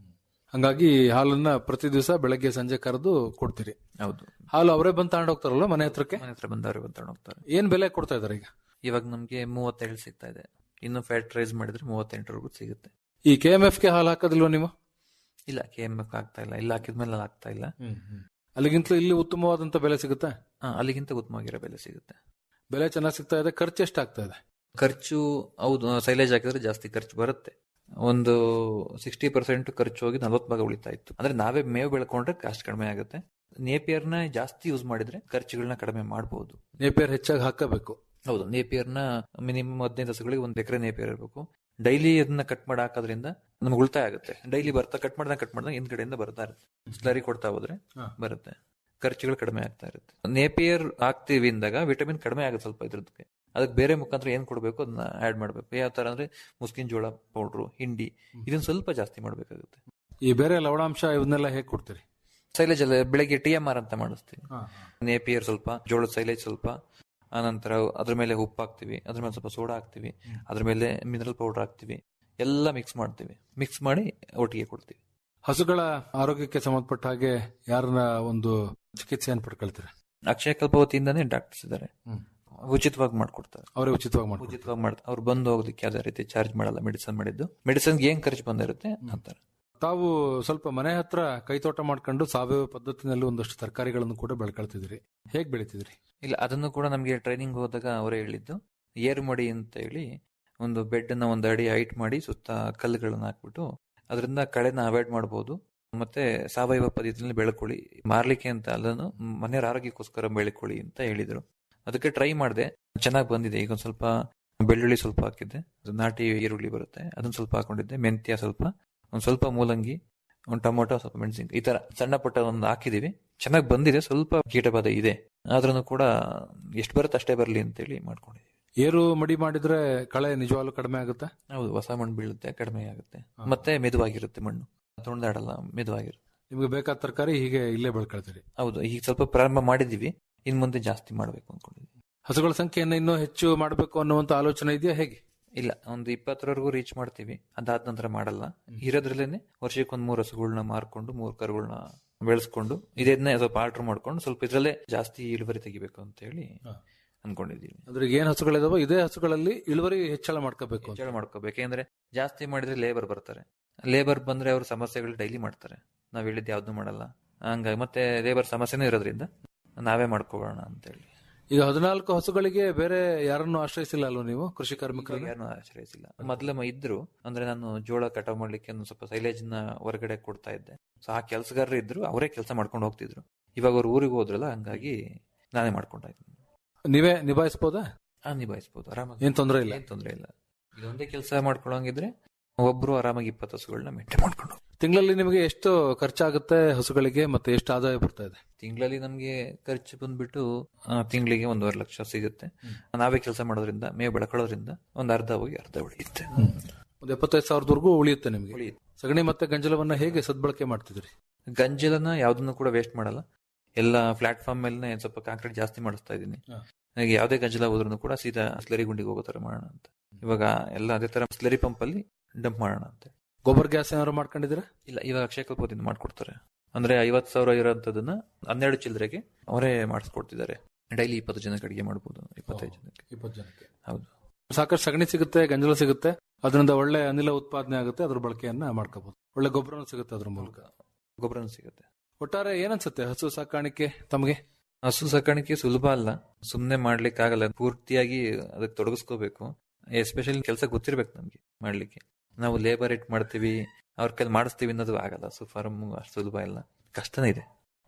ಹಂಗಾಗಿ ಹಾಲನ್ನ ಪ್ರತಿ ದಿವಸ ಬೆಳಗ್ಗೆ ಸಂಜೆ ಕರೆದು ಕೊಡ್ತೀರಿ ಹೌದು ಹಾಲು ಅವರೇ ಬಂದು ತಗೊಂಡು ಹೋಗ್ತಾರಲ್ಲ ಮನೆ ಹತ್ರಕ್ಕೆ ಮನೆ ಹತ್ರ ಬಂದವರು ಬಂದು ಹೋಗ್ತಾರೆ ಏನ್ ಬೆಲೆ ಕೊಡ್ತಾ ಇದಾರೆ ಈಗ ಇವಾಗ ನಮ್ಗೆ ಮೂವತ್ತೇಳು ಸಿಗ್ತಾ ಇದೆ ಇನ್ನು ಫ್ಯಾಟ್ ರೈಸ್ ಮಾಡಿದ್ರೆ ಮೂವತ್ತೆಂಟರವರೆಗೂ ಸಿಗುತ್ತೆ ಈ ಕೆ ಎಂ ಎಫ್ ಗೆ ಹಾಲು ಹಾಕೋದಿಲ್ವಾ ನೀವು ಇಲ್ಲ ಕೆ ಎಂ ಎಫ್ ಆಗ್ತಾ ಇಲ್ಲ ಇಲ್ಲ ಹಾಕಿದ್ಮೇಲೆ ಅಲ್ಲಿ ಆಗ್ತಾ ಇಲ್ಲ ಅಲ್ಲಿಗಿಂತಲೂ ಇಲ್ಲಿ ಉತ್ತಮವಾದಂತ ಬೆಲೆ ಸಿಗುತ್ತಾ ಆ, ಅಲ್ಲಿಗಿಂತ ಉತ್ತಮವಾಗಿರೋ ಬೆಲೆ ಸಿಗುತ್ತೆ ಬೆಲೆ ಚೆನ್ನಾಗಿ ಸಿಗ್ತಾ ಇದೆ ಖರ್ಚು ಎಷ್ಟು ಆಗ್ತಾ ಇದೆ ಖರ್ಚು ಹೌದು ಸೈಲೇಜ್ ಹಾಕಿದ್ರೆ ಜಾಸ್ತಿ ಖರ್ಚು ಬರುತ್ತೆ ಒಂದು ಸಿಕ್ಸ್ಟಿ ಪರ್ಸೆಂಟ್ ಖರ್ಚು ಹೋಗಿ ನಲ್ವತ್ತು ಭಾಗ ಉಳಿತಾ ಇತ್ತು ಅಂದ್ರೆ ನಾವೇ ಮೇವು ಬೆಳ್ಕೊಂಡ್ರೆ ಕಾಸ್ಟ್ ಕಡಿಮೆ ಆಗುತ್ತೆ ನೇಪಿಯರ್ನ ಜಾಸ್ತಿ ಯೂಸ್ ಮಾಡಿದ್ರೆ ಖರ್ಚುಗಳನ್ನ ಕಡಿಮೆ ಮಾಡಬಹುದು ನೇಪಿಯರ್ ಹೆಚ್ಚಾಗಿ ಹಾಕಬೇಕು ಹೌದು ನೇಪಿಯರ್ನ ಮಿನಿಮಮ್ ಹದಿನೈದು ಹಸುಗಳಿಗೆ ಒಂದ್ ಎಕರೆ ನೇಪಿಯರ್ ಇರಬೇಕು ಡೈಲಿ ಅದನ್ನ ಕಟ್ ಮಾಡಿ ಹಾಕೋದ್ರಿಂದ ನಮ್ಗೆ ಉಳಿತಾಯ ಆಗುತ್ತೆ ಡೈಲಿ ಬರ್ತಾ ಕಟ್ ಮಾಡ್ದಾಗ ಕಟ್ ಮಾಡ್ದಾಗ ಹಿಂದ್ಗಡೆಯಿಂದ ಬರ್ತಾ ಇರುತ್ತೆ ಸ್ಲರಿ ಕೊಡ್ತಾ ಹೋದ್ರೆ ಬರುತ್ತೆ ಖರ್ಚುಗಳು ಕಡಿಮೆ ಆಗ್ತಾ ಇರುತ್ತೆ ನೇಪಿಯರ್ ಹಾಕ್ತಿವಿ ಅಂದಾಗ ವಿಟಮಿನ್ ಕಡಿಮೆ ಆಗುತ್ತೆ ಸ್ವಲ್ಪ ಇದ್ರದಕ್ಕೆ ಅದಕ್ಕೆ ಬೇರೆ ಮುಖಾಂತರ ಏನ್ ಕೊಡಬೇಕು ಅದನ್ನ ಆಡ್ ಮಾಡ್ಬೇಕು ಯಾವ ತರ ಅಂದ್ರೆ ಮುಸ್ಕಿನ ಜೋಳ ಪೌಡ್ರು ಹಿಂಡಿ ಇದನ್ನ ಸ್ವಲ್ಪ ಜಾಸ್ತಿ ಮಾಡ್ಬೇಕಾಗುತ್ತೆ ಈ ಬೇರೆ ಲವಣಾಂಶ ಇವನ್ನೆಲ್ಲ ಹೇಗೆ ಕೊಡ್ತೀರಿ ಸೈಲೇಜ್ ಅಲ್ಲ ಬೆಳಗ್ಗೆ ಟಿ ಎಂ ಆರ್ ಅಂತ ಮಾಡಿಸ್ತೀವಿ ನೇಪಿಯರ್ ಸ್ವಲ್ಪ ಜೋಳದ ಸೈಲೇಜ್ ಸ್ವಲ್ಪ ಆನಂತರ ಅದ್ರ ಮೇಲೆ ಉಪ್ಪು ಹಾಕ್ತಿವಿ ಅದ್ರ ಮೇಲೆ ಸ್ವಲ್ಪ ಸೋಡಾ ಹಾಕ್ತಿವಿ ಅದ್ರ ಮೇಲೆ ಮಿನರಲ್ ಪೌಡರ್ ಹಾಕ್ತಿವಿ ಎಲ್ಲ ಮಿಕ್ಸ್ ಮಾಡ್ತೀವಿ ಮಿಕ್ಸ್ ಮಾಡಿ ಒಟ್ಟಿಗೆ ಕೊಡ್ತೀವಿ ಹಸುಗಳ ಆರೋಗ್ಯಕ್ಕೆ ಸಂಬಂಧಪಟ್ಟ ಹಾಗೆ ಯಾರನ್ನ ಒಂದು ಚಿಕಿತ್ಸೆಯನ್ನು ಪಡ್ಕೊಳ್ತೀರಾ ಅಕ್ಷಯ ಕಲ್ಪವತಿಯಿಂದಾನೇ ಡಾಕ್ಟರ್ಸ್ ಇದ್ದಾರೆ ಉಚಿತವಾಗಿ ಮಾಡ್ಕೊಡ್ತಾರೆ ಅವರೇ ಉಚಿತವಾಗಿ ಮಾಡ್ಕೊಡ್ತಾರೆ ಉಚಿತವಾಗಿ ಮಾಡ್ತಾರೆ ಅವ್ರು ಬಂದು ಹೋಗ್ಲಿಕ್ಕೆ ಯಾವುದೇ ರೀತಿ ಚಾರ್ಜ್ ಮಾಡಲ್ಲ ಮೆಡಿಸನ್ ಮಾಡಿದ್ದು ಮೆಡಿಸನ್ಗೆ ಏನ್ ಖರ್ಚು ಬಂದಿರುತ್ತೆ ಅಂತಾರೆ ತಾವು ಸ್ವಲ್ಪ ಮನೆ ಹತ್ರ ಕೈತೋಟ ಮಾಡ್ಕೊಂಡು ಸಾವಯವ ಪದ್ಧತಿನಲ್ಲಿ ಒಂದಷ್ಟು ತರಕಾರಿಗಳನ್ನು ಕೂಡ ಬೆಳ್ಕೊಳ್ತಿದ್ರಿ ಹೇಗ್ ಬೆಳಿತಿದ್ರಿ ಇಲ್ಲ ಅದನ್ನು ಕೂಡ ನಮಗೆ ಟ್ರೈನಿಂಗ್ ಹೋದಾಗ ಅವರೇ ಹೇಳಿದ್ದು ಏರು ಮಡಿ ಅಂತ ಹೇಳಿ ಒಂದು ಬೆಡ್ ನ ಒಂದು ಅಡಿ ಹೈಟ್ ಮಾಡಿ ಸುತ್ತ ಕಲ್ಲುಗಳನ್ನ ಹಾಕ್ಬಿಟ್ಟು ಅದರಿಂದ ಕಳೆನ ಅವಾಯ್ಡ್ ಮಾಡಬಹುದು ಮತ್ತೆ ಸಾವಯವ ಪದ್ಧತಿಯಲ್ಲಿ ಬೆಳ್ಕೊಳ್ಳಿ ಮಾರ್ಲಿಕ್ಕೆ ಅಂತ ಅಲ್ಲನು ಮನೆಯವರ ಆರೋಗ್ಯಕ್ಕೋಸ್ಕರ ಬೆಳ್ಕೊಳ್ಳಿ ಅಂತ ಹೇಳಿದ್ರು ಅದಕ್ಕೆ ಟ್ರೈ ಮಾಡಿದೆ ಚೆನ್ನಾಗಿ ಬಂದಿದೆ ಈಗ ಒಂದ್ ಸ್ವಲ್ಪ ಬೆಳ್ಳುಳ್ಳಿ ಸ್ವಲ್ಪ ಹಾಕಿದ್ದೆ ಅದು ನಾಟಿ ಈರುಳ್ಳಿ ಬರುತ್ತೆ ಅದನ್ನ ಸ್ವಲ್ಪ ಹಾಕೊಂಡಿದ್ದೆ ಮೆಂತ್ಯ ಸ್ವಲ್ಪ ಒಂದ್ ಸ್ವಲ್ಪ ಮೂಲಂಗಿ ಒಂದು ಟೊಮೊಟೊ ಸ್ವಲ್ಪ ಮೆಣಸಿನ್ಕಾಯಿ ಈ ತರ ಸಣ್ಣ ಪುಟ್ಟ ಒಂದು ಹಾಕಿದೀವಿ ಚೆನ್ನಾಗಿ ಬಂದಿದೆ ಸ್ವಲ್ಪ ಕೀಟಬಾಧ ಇದೆ ಆದ್ರೂ ಕೂಡ ಎಷ್ಟು ಬರುತ್ತೆ ಅಷ್ಟೇ ಬರಲಿ ಅಂತೇಳಿ ಮಾಡ್ಕೊಂಡಿದ್ದೀವಿ ಏರು ಮಡಿ ಮಾಡಿದ್ರೆ ಕಳೆ ನಿಜವಾಗ್ಲೂ ಕಡಿಮೆ ಆಗುತ್ತಾ ಹೌದು ಹೊಸ ಮಣ್ಣು ಬೀಳುತ್ತೆ ಕಡಿಮೆ ಆಗುತ್ತೆ ಮತ್ತೆ ಮೆದುವಾಗಿರುತ್ತೆ ಮಣ್ಣು ತುಣಿದಾಡಲ್ಲ ಮೆದುವಾಗಿರುತ್ತೆ ನಿಮ್ಗೆ ಬೇಕಾದ ತರಕಾರಿ ಹೀಗೆ ಇಲ್ಲೇ ಬೆಳ್ಕೊಳ್ತೀರಿ ಹೌದು ಈಗ ಸ್ವಲ್ಪ ಪ್ರಾರಂಭ ಮಾಡಿದೀವಿ ಇನ್ ಮುಂದೆ ಜಾಸ್ತಿ ಮಾಡ್ಬೇಕು ಅನ್ಕೊಂಡಿದ್ವಿ ಹಸುಗಳ ಸಂಖ್ಯೆಯನ್ನು ಇನ್ನೂ ಹೆಚ್ಚು ಮಾಡಬೇಕು ಅನ್ನುವಂತ ಆಲೋಚನೆ ಇದೆಯಾ ಹೇಗೆ ಇಲ್ಲ ಒಂದು ಇಪ್ಪತ್ತರವರೆಗೂ ರೀಚ್ ಮಾಡ್ತೀವಿ ಅದಾದ ನಂತರ ಮಾಡಲ್ಲ ಇರೋದ್ರಲ್ಲೇನೆ ವರ್ಷಕ್ಕೆ ಒಂದ್ ಮೂರು ಹಸುಗಳನ್ನ ಮಾರ್ಕೊಂಡು ಮೂರು ಕರುಗಳನ್ನ ಬೆಳೆಸ್ಕೊಂಡು ಇದನ್ನೇ ಸ್ವಲ್ಪ ಆರ್ಡರ್ ಮಾಡ್ಕೊಂಡು ಸ್ವಲ್ಪ ಇದ್ರಲ್ಲೇ ಜಾಸ್ತಿ ಇಳುವರಿ ತೆಗಿಬೇಕು ಅಂತ ಹೇಳಿ ಅನ್ಕೊಂಡಿದೀವಿ ಅಂದ್ರೆ ಈಗ ಏನ್ ಹಸುಗಳಿದಾವೋ ಇದೇ ಹಸುಗಳಲ್ಲಿ ಇಳುವರಿ ಹೆಚ್ಚಳ ಮಾಡ್ಕೋಬೇಕು ಅಂತ ಹೆಚ್ಚಳ ಮಾಡ್ಕೋಬೇಕು ಯಾಕಂದ್ರೆ ಜಾಸ್ತಿ ಮಾಡಿದ್ರೆ ಲೇಬರ್ ಬರ್ತಾರೆ ಲೇಬರ್ ಬಂದ್ರೆ ಅವ್ರ ಸಮಸ್ಯೆಗಳು ಡೈಲಿ ಮಾಡ್ತಾರೆ ನಾವ್ ಹೇಳಿದ್ ಯಾವ್ದು ಮಾಡಲ್ಲ ಹಂಗಾಗಿ ಮತ್ತೆ ಲೇಬರ್ ಸಮಸ್ಯೆನೂ ಇರೋದ್ರಿಂದ ನಾವೇ ಮಾಡ್ಕೋಬೋಣ ಅಂತ ಹೇಳಿ ಈಗ ಹದಿನಾಲ್ಕು ಹಸುಗಳಿಗೆ ಬೇರೆ ಯಾರನ್ನು ಆಶ್ರಯಿಸಿಲ್ಲ ಅಲ್ವಾ ನೀವು ಕೃಷಿ ಕಾರ್ಮಿಕರನ್ನು ಯಾರನ್ನೂ ಆಶ್ರಯಿಸಿಲ್ಲ ಮೊದ್ಲು ಮ- ಇದ್ರು ಅಂದ್ರೆ ನಾನು ಜೋಳ ಕಟಾವ್ ಮಾಡ್ಲಿಕ್ಕೆ ಒಂದು ಸ್ವಲ್ಪ ಸೈಲೇಜ್ ನ ಹೊರಗಡೆ ಕೊಡ್ತಾ ಇದ್ದೆ ಸೊ ಆ ಕೆಲಸಗಾರರು ಇದ್ರು ಅವರೇ ಕೆಲಸ ಮಾಡ್ಕೊಂಡು ಹೋಗ್ತಿದ್ರು ಇವಾಗ ಅವ್ರು ಊರಿಗೆ ಹೋದ್ರಲ್ಲ ಹಂಗಾಗಿ ನಾನೇ ಮಾಡ್ಕೊಂಡ್ತಾ ಇದ್ದೀನಿ ನೀವೇ ನಿಭಾಯಿಸಬಹುದಾ ಆ ನಿಭಾಯಿಸಬಹುದು ಆರಾಮಾಗಿ ಏನ್ ತೊಂದ್ರೆ ಇಲ್ಲ ಏನ್ ತೊಂದ್ರೆ ಇಲ್ಲ ಇದೊಂದೇ ಕೆಲಸ ಮಾಡ್ಕೊಳ್ಳೋಂಗಿದ್ರೆ ಒಬ್ರು ಆರಾಮಾಗಿ ಇಪ್ಪತ್ತು ಹಸುಗಳನ್ನ ಮೇಂಟೈನ್ ಮಾಡ್ಕೊಂಡು ಹೋಗ್ತಾರೆ. ತಿಂಗಳಲ್ಲಿ ನಿಮಗೆ ಎಷ್ಟು ಖರ್ಚಾಗುತ್ತೆ ಹಸುಗಳಿಗೆ ಮತ್ತೆ ಎಷ್ಟು ಆದಾಯ ಬರ್ತಾ ಇದೆ ತಿಂಗಳಲ್ಲಿ ನಮ್ಗೆ ಖರ್ಚು ಬಂದ್ಬಿಟ್ಟು ಆ, ತಿಂಗಳಿಗೆ ಒಂದೂವರೆ ಲಕ್ಷ ಸಿಗುತ್ತೆ ನಾವೇ ಕೆಲಸ ಮಾಡೋದ್ರಿಂದ ಮೇವು ಬೆಳ್ಕೊಳ್ಳೋದ್ರಿಂದ ಒಂದ್ ಅರ್ಧ ಹೋಗಿ ಅರ್ಧ ಉಳಿಯುತ್ತೆ ಒಂದು ಎಪ್ಪತ್ತೈದು ಸಾವಿರದವರೆಗೂ ಉಳಿಯುತ್ತೆ ನಿಮಗೆ ಉಳಿಯುತ್ತೆ ಸಗಣಿ ಮತ್ತೆ ಗಂಜಲವನ್ನ ಹೇಗೆ ಸದ್ಬಳಕೆ ಮಾಡ್ತಿದ್ರಿ ಗಂಜಲನ ಯಾವ್ದನ್ನು ಕೂಡ ವೇಸ್ಟ್ ಮಾಡಲ್ಲ ಎಲ್ಲ ಪ್ಲಾಟ್ಫಾರ್ಮ್ ಮೇಲೆ ಸ್ವಲ್ಪ ಕಾಂಕ್ರೀಟ್ ಜಾಸ್ತಿ ಮಾಡಿಸ್ತಾ ಇದ್ದೀನಿ ಹಾ. ನನಗೆ ಯಾವುದೇ ಗಂಜಲ ಹೋದ್ರೂ ಕೂಡ ಸೀದಾ ಸ್ಲರಿ ಗುಂಡಿಗೆ ಹೋಗೋ ತರ ಮಾಡೋಣ ಅಂತ ಇವಾಗ ಎಲ್ಲ ಅದೇ ತರ ಸ್ಲರಿ ಪಂಪ್ ಅಲ್ಲಿ ಡಂಪ್ ಮಾಡೋಣ ಅಂತ ಗೊಬ್ಬರ ಗ್ಯಾಸ್ ಏನಾದ್ರು ಮಾಡ್ಕೊಂಡಿದ್ದೀರಾ ಇಲ್ಲ ಇವಾಗ ಅಕ್ಷಯ ಕಲ್ಪದಿಂದ ಮಾಡ್ಕೊಡ್ತಾರೆ ಅಂದ್ರೆ ಐವತ್ ಸಾವಿರ ಇರೋಂಥದ್ದನ್ನ ಹನ್ನೆರಡು ಚಿಲ್ಲರೆಗೆ ಅವರೇ ಮಾಡಿಸ್ಕೊಡ್ತಿದ್ದಾರೆ ಡೈಲಿ ಇಪ್ಪತ್ತು ಜನಕ್ಕೆ ಅಡಿಗೆ ಮಾಡ್ಬೋದು ಇಪ್ಪತ್ತೈದು ಜನಕ್ಕೆ ಇಪ್ಪತ್ತು ಜನಕ್ಕೆ ಹೌದು ಸಾಕಷ್ಟು ಸಗಣಿ ಸಿಗುತ್ತೆ ಗಂಜಲ ಸಿಗುತ್ತೆ ಅದರಿಂದ ಒಳ್ಳೆ ಅನಿಲ ಉತ್ಪಾದನೆ ಆಗುತ್ತೆ ಅದ್ರ ಬಳಕೆಯನ್ನ ಮಾಡ್ಕೋಬಹುದು ಒಳ್ಳೆ ಗೊಬ್ಬರನೂ ಸಿಗುತ್ತೆ ಅದ್ರ ಮೂಲಕ ಗೊಬ್ಬರನೂ ಸಿಗುತ್ತೆ ಒಟ್ಟಾರೆ ಏನನ್ಸುತ್ತೆ ಹಸು ಸಾಕಾಣಿಕೆ ತಮಗೆ ಹಸು ಸಾಕಾಣಿಕೆ ಸುಲಭ ಅಲ್ಲ ಸುಮ್ನೆ ಮಾಡ್ಲಿಕ್ಕೆ ಆಗಲ್ಲ ಪೂರ್ತಿಯಾಗಿ ಅದಕ್ಕೆ ತೊಡಗಿಸ್ಕೋಬೇಕು ಎಸ್ಪೆಷಲಿ ಕೆಲಸ ಗೊತ್ತಿರ್ಬೇಕು ನಮ್ಗೆ ಮಾಡ್ಲಿಕ್ಕೆ ನಾವು ಲೇಬರ್ ಇಟ್ ಮಾಡ್ತೀವಿ ಅವ್ರ ಕೈಲಿ ಮಾಡಿಸ್ತೀವಿ ಅನ್ನೋದು ಆಗಲ್ಲ ಸೊ ಫಾರ್ಮ್ ಅಷ್ಟು ಸುಲಭ ಇಲ್ಲ ಕಷ್ಟನೇ ಇದೆ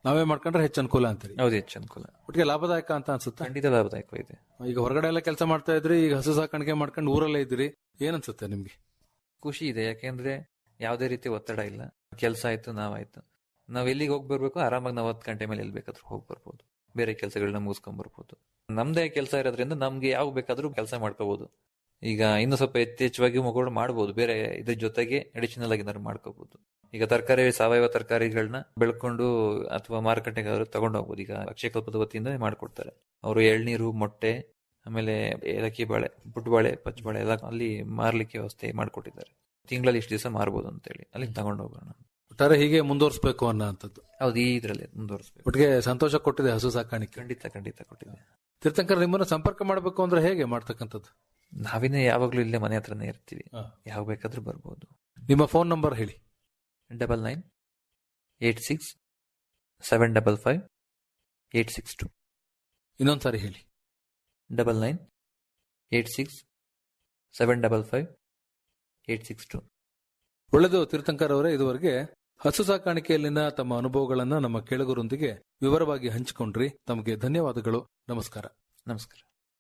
ನಾವೇ ಮಾಡ್ಕೊಂಡ್ರೆ ಹೆಚ್ಚು ಅನುಕೂಲ ಅಂತೀರಿ ಹೌದು ಹೆಚ್ಚು ಅನುಕೂಲ ಒಟ್ಟಿಗೆ ಲಾಭದಾಯಕ ಅಂತ ಅನ್ಸುತ್ತೆ ಖಂಡಿತ ಲಾಭದಾಯಕವಾಗಿದೆ ಈಗ ಹೊರಗಡೆ ಎಲ್ಲ ಕೆಲಸ ಮಾಡ್ತಾ ಇದ್ರಿ ಈಗ ಹಸು ಸಾಕಾಣಿಕೆ ಮಾಡ್ಕೊಂಡು ಊರಲ್ಲೇ ಇದ್ರಿ ಏನ್ ಅನ್ಸುತ್ತೆ ನಿಮ್ಗೆ ಖುಷಿ ಇದೆ ಯಾಕೆಂದ್ರೆ ಯಾವುದೇ ರೀತಿ ಒತ್ತಡ ಇಲ್ಲ ಕೆಲಸ ಆಯ್ತು ನಾವಾಯ್ತು ನಾವ್ ಎಲ್ಲಿಗೆ ಹೋಗಿ ಬರ್ಬೇಕು ಆರಾಮಾಗಿ ನಾವು ಹತ್ತು ಗಂಟೆ ಮೇಲೆ ಎಲ್ಲಿ ಬೇಕಾದ್ರೂ ಹೋಗಿ ಬರ್ಬೋದು ಬೇರೆ ಕೆಲಸಗಳನ್ನ ಮುಗಿಸ್ಕೊಂಡ್ ಬರ್ಬೋದು ನಮ್ದೇ ಕೆಲಸ ಇರೋದ್ರಿಂದ ನಮ್ಗೆ ಯಾವ ಬೇಕಾದ್ರೂ ಕೆಲಸ ಮಾಡ್ಕೋಬಹುದು ಈಗ ಇನ್ನು ಸ್ವಲ್ಪ ಯಥೇಚ್ಛವಾಗಿ ಮಗಳು ಮಾಡ್ಬೋದು ಬೇರೆ ಇದ್ರ ಜೊತೆಗೆ ಅಡಿಷನಲ್ ಆಗಿ ಏನಾದ್ರು ಮಾಡ್ಕೋಬಹುದು ಈಗ ತರಕಾರಿ ಸಾವಯವ ತರಕಾರಿಗಳನ್ನ ಬೆಳ್ಕೊಂಡು ಅಥವಾ ಮಾರುಕಟ್ಟೆಗೆ ತಗೊಂಡು ಹೋಗ್ಬೋದು ಈಗ ಅಕ್ಷಯಕಲ್ಪದ ವತಿಯಿಂದ ಮಾಡ್ಕೊಡ್ತಾರೆ ಅವರು ಎಳ್ನೀರು ಮೊಟ್ಟೆ ಆಮೇಲೆ ಏಲಕ್ಕಿ ಬಾಳೆ ಪುಟ್ಟಬಾಳೆ ಪಚ್ಚಬಾಳೆ ಎಲ್ಲ ಅಲ್ಲಿ ಮಾರ್ಲಿಕ್ಕೆ ವ್ಯವಸ್ಥೆ ಮಾಡ್ಕೊಟ್ಟಿದ್ದಾರೆ ತಿಂಗಳಲ್ಲಿ ಇಷ್ಟು ದಿವಸ ಮಾರ್ಬೋದು ಅಂತೇಳಿ ಅಲ್ಲಿ ತಗೊಂಡು ಹೋಗೋಣ ಒಟ್ಟಾರೆ ಹೀಗೆ ಮುಂದುವರಿಸಬೇಕು ಅನ್ನೋ ಅಂತದ್ದು ಹೌದು ಈ ಇದ್ರಲ್ಲಿ ಮುಂದುವರಿಸ್ಬೇಕು ಒಟ್ಟಿಗೆ ಸಂತೋಷ ಕೊಟ್ಟಿದೆ ಹಸು ಸಾಕಾಣಿಕೆ ಖಂಡಿತ ಖಂಡಿತ ಕೊಟ್ಟಿದೆ ತೀರ್ಥಂಕರ್ ನಿಮ್ಮನ್ನ ಸಂಪರ್ಕ ಮಾಡಬೇಕು ಅಂದ್ರೆ ಹೇಗೆ ಮಾಡ್ತಕ್ಕಂಥದ್ದು ನಾವಿನೇ ಯಾವಾಗ್ಲೂ ಇಲ್ಲೇ ಮನೆ ಹತ್ರನೇ ಇರ್ತೀವಿ ಹಾ. ಯಾವ ಬೇಕಾದ್ರೂ ಬರ್ಬೋದು ನಿಮ್ಮ ಫೋನ್ ನಂಬರ್ ಹೇಳಿ double nine eight six seven double five eight six two ಇನ್ನೊಂದ್ಸಾರಿ ಹೇಳಿ double nine eight six seven double five eight six two ಒಳ್ಳೆದು ತೀರ್ಥಂಕರ್ ಅವರೇ ಇದುವರೆಗೆ ಹಸು ಸಾಕಾಣಿಕೆಯಲ್ಲಿನ ತಮ್ಮ ಅನುಭವಗಳನ್ನ ನಮ್ಮ ಕೇಳುಗರೊಂದಿಗೆ ವಿವರವಾಗಿ ಹಂಚಿಕೊಂಡ್ರಿ ತಮಗೆ ಧನ್ಯವಾದಗಳು ನಮಸ್ಕಾರ ನಮಸ್ಕಾರ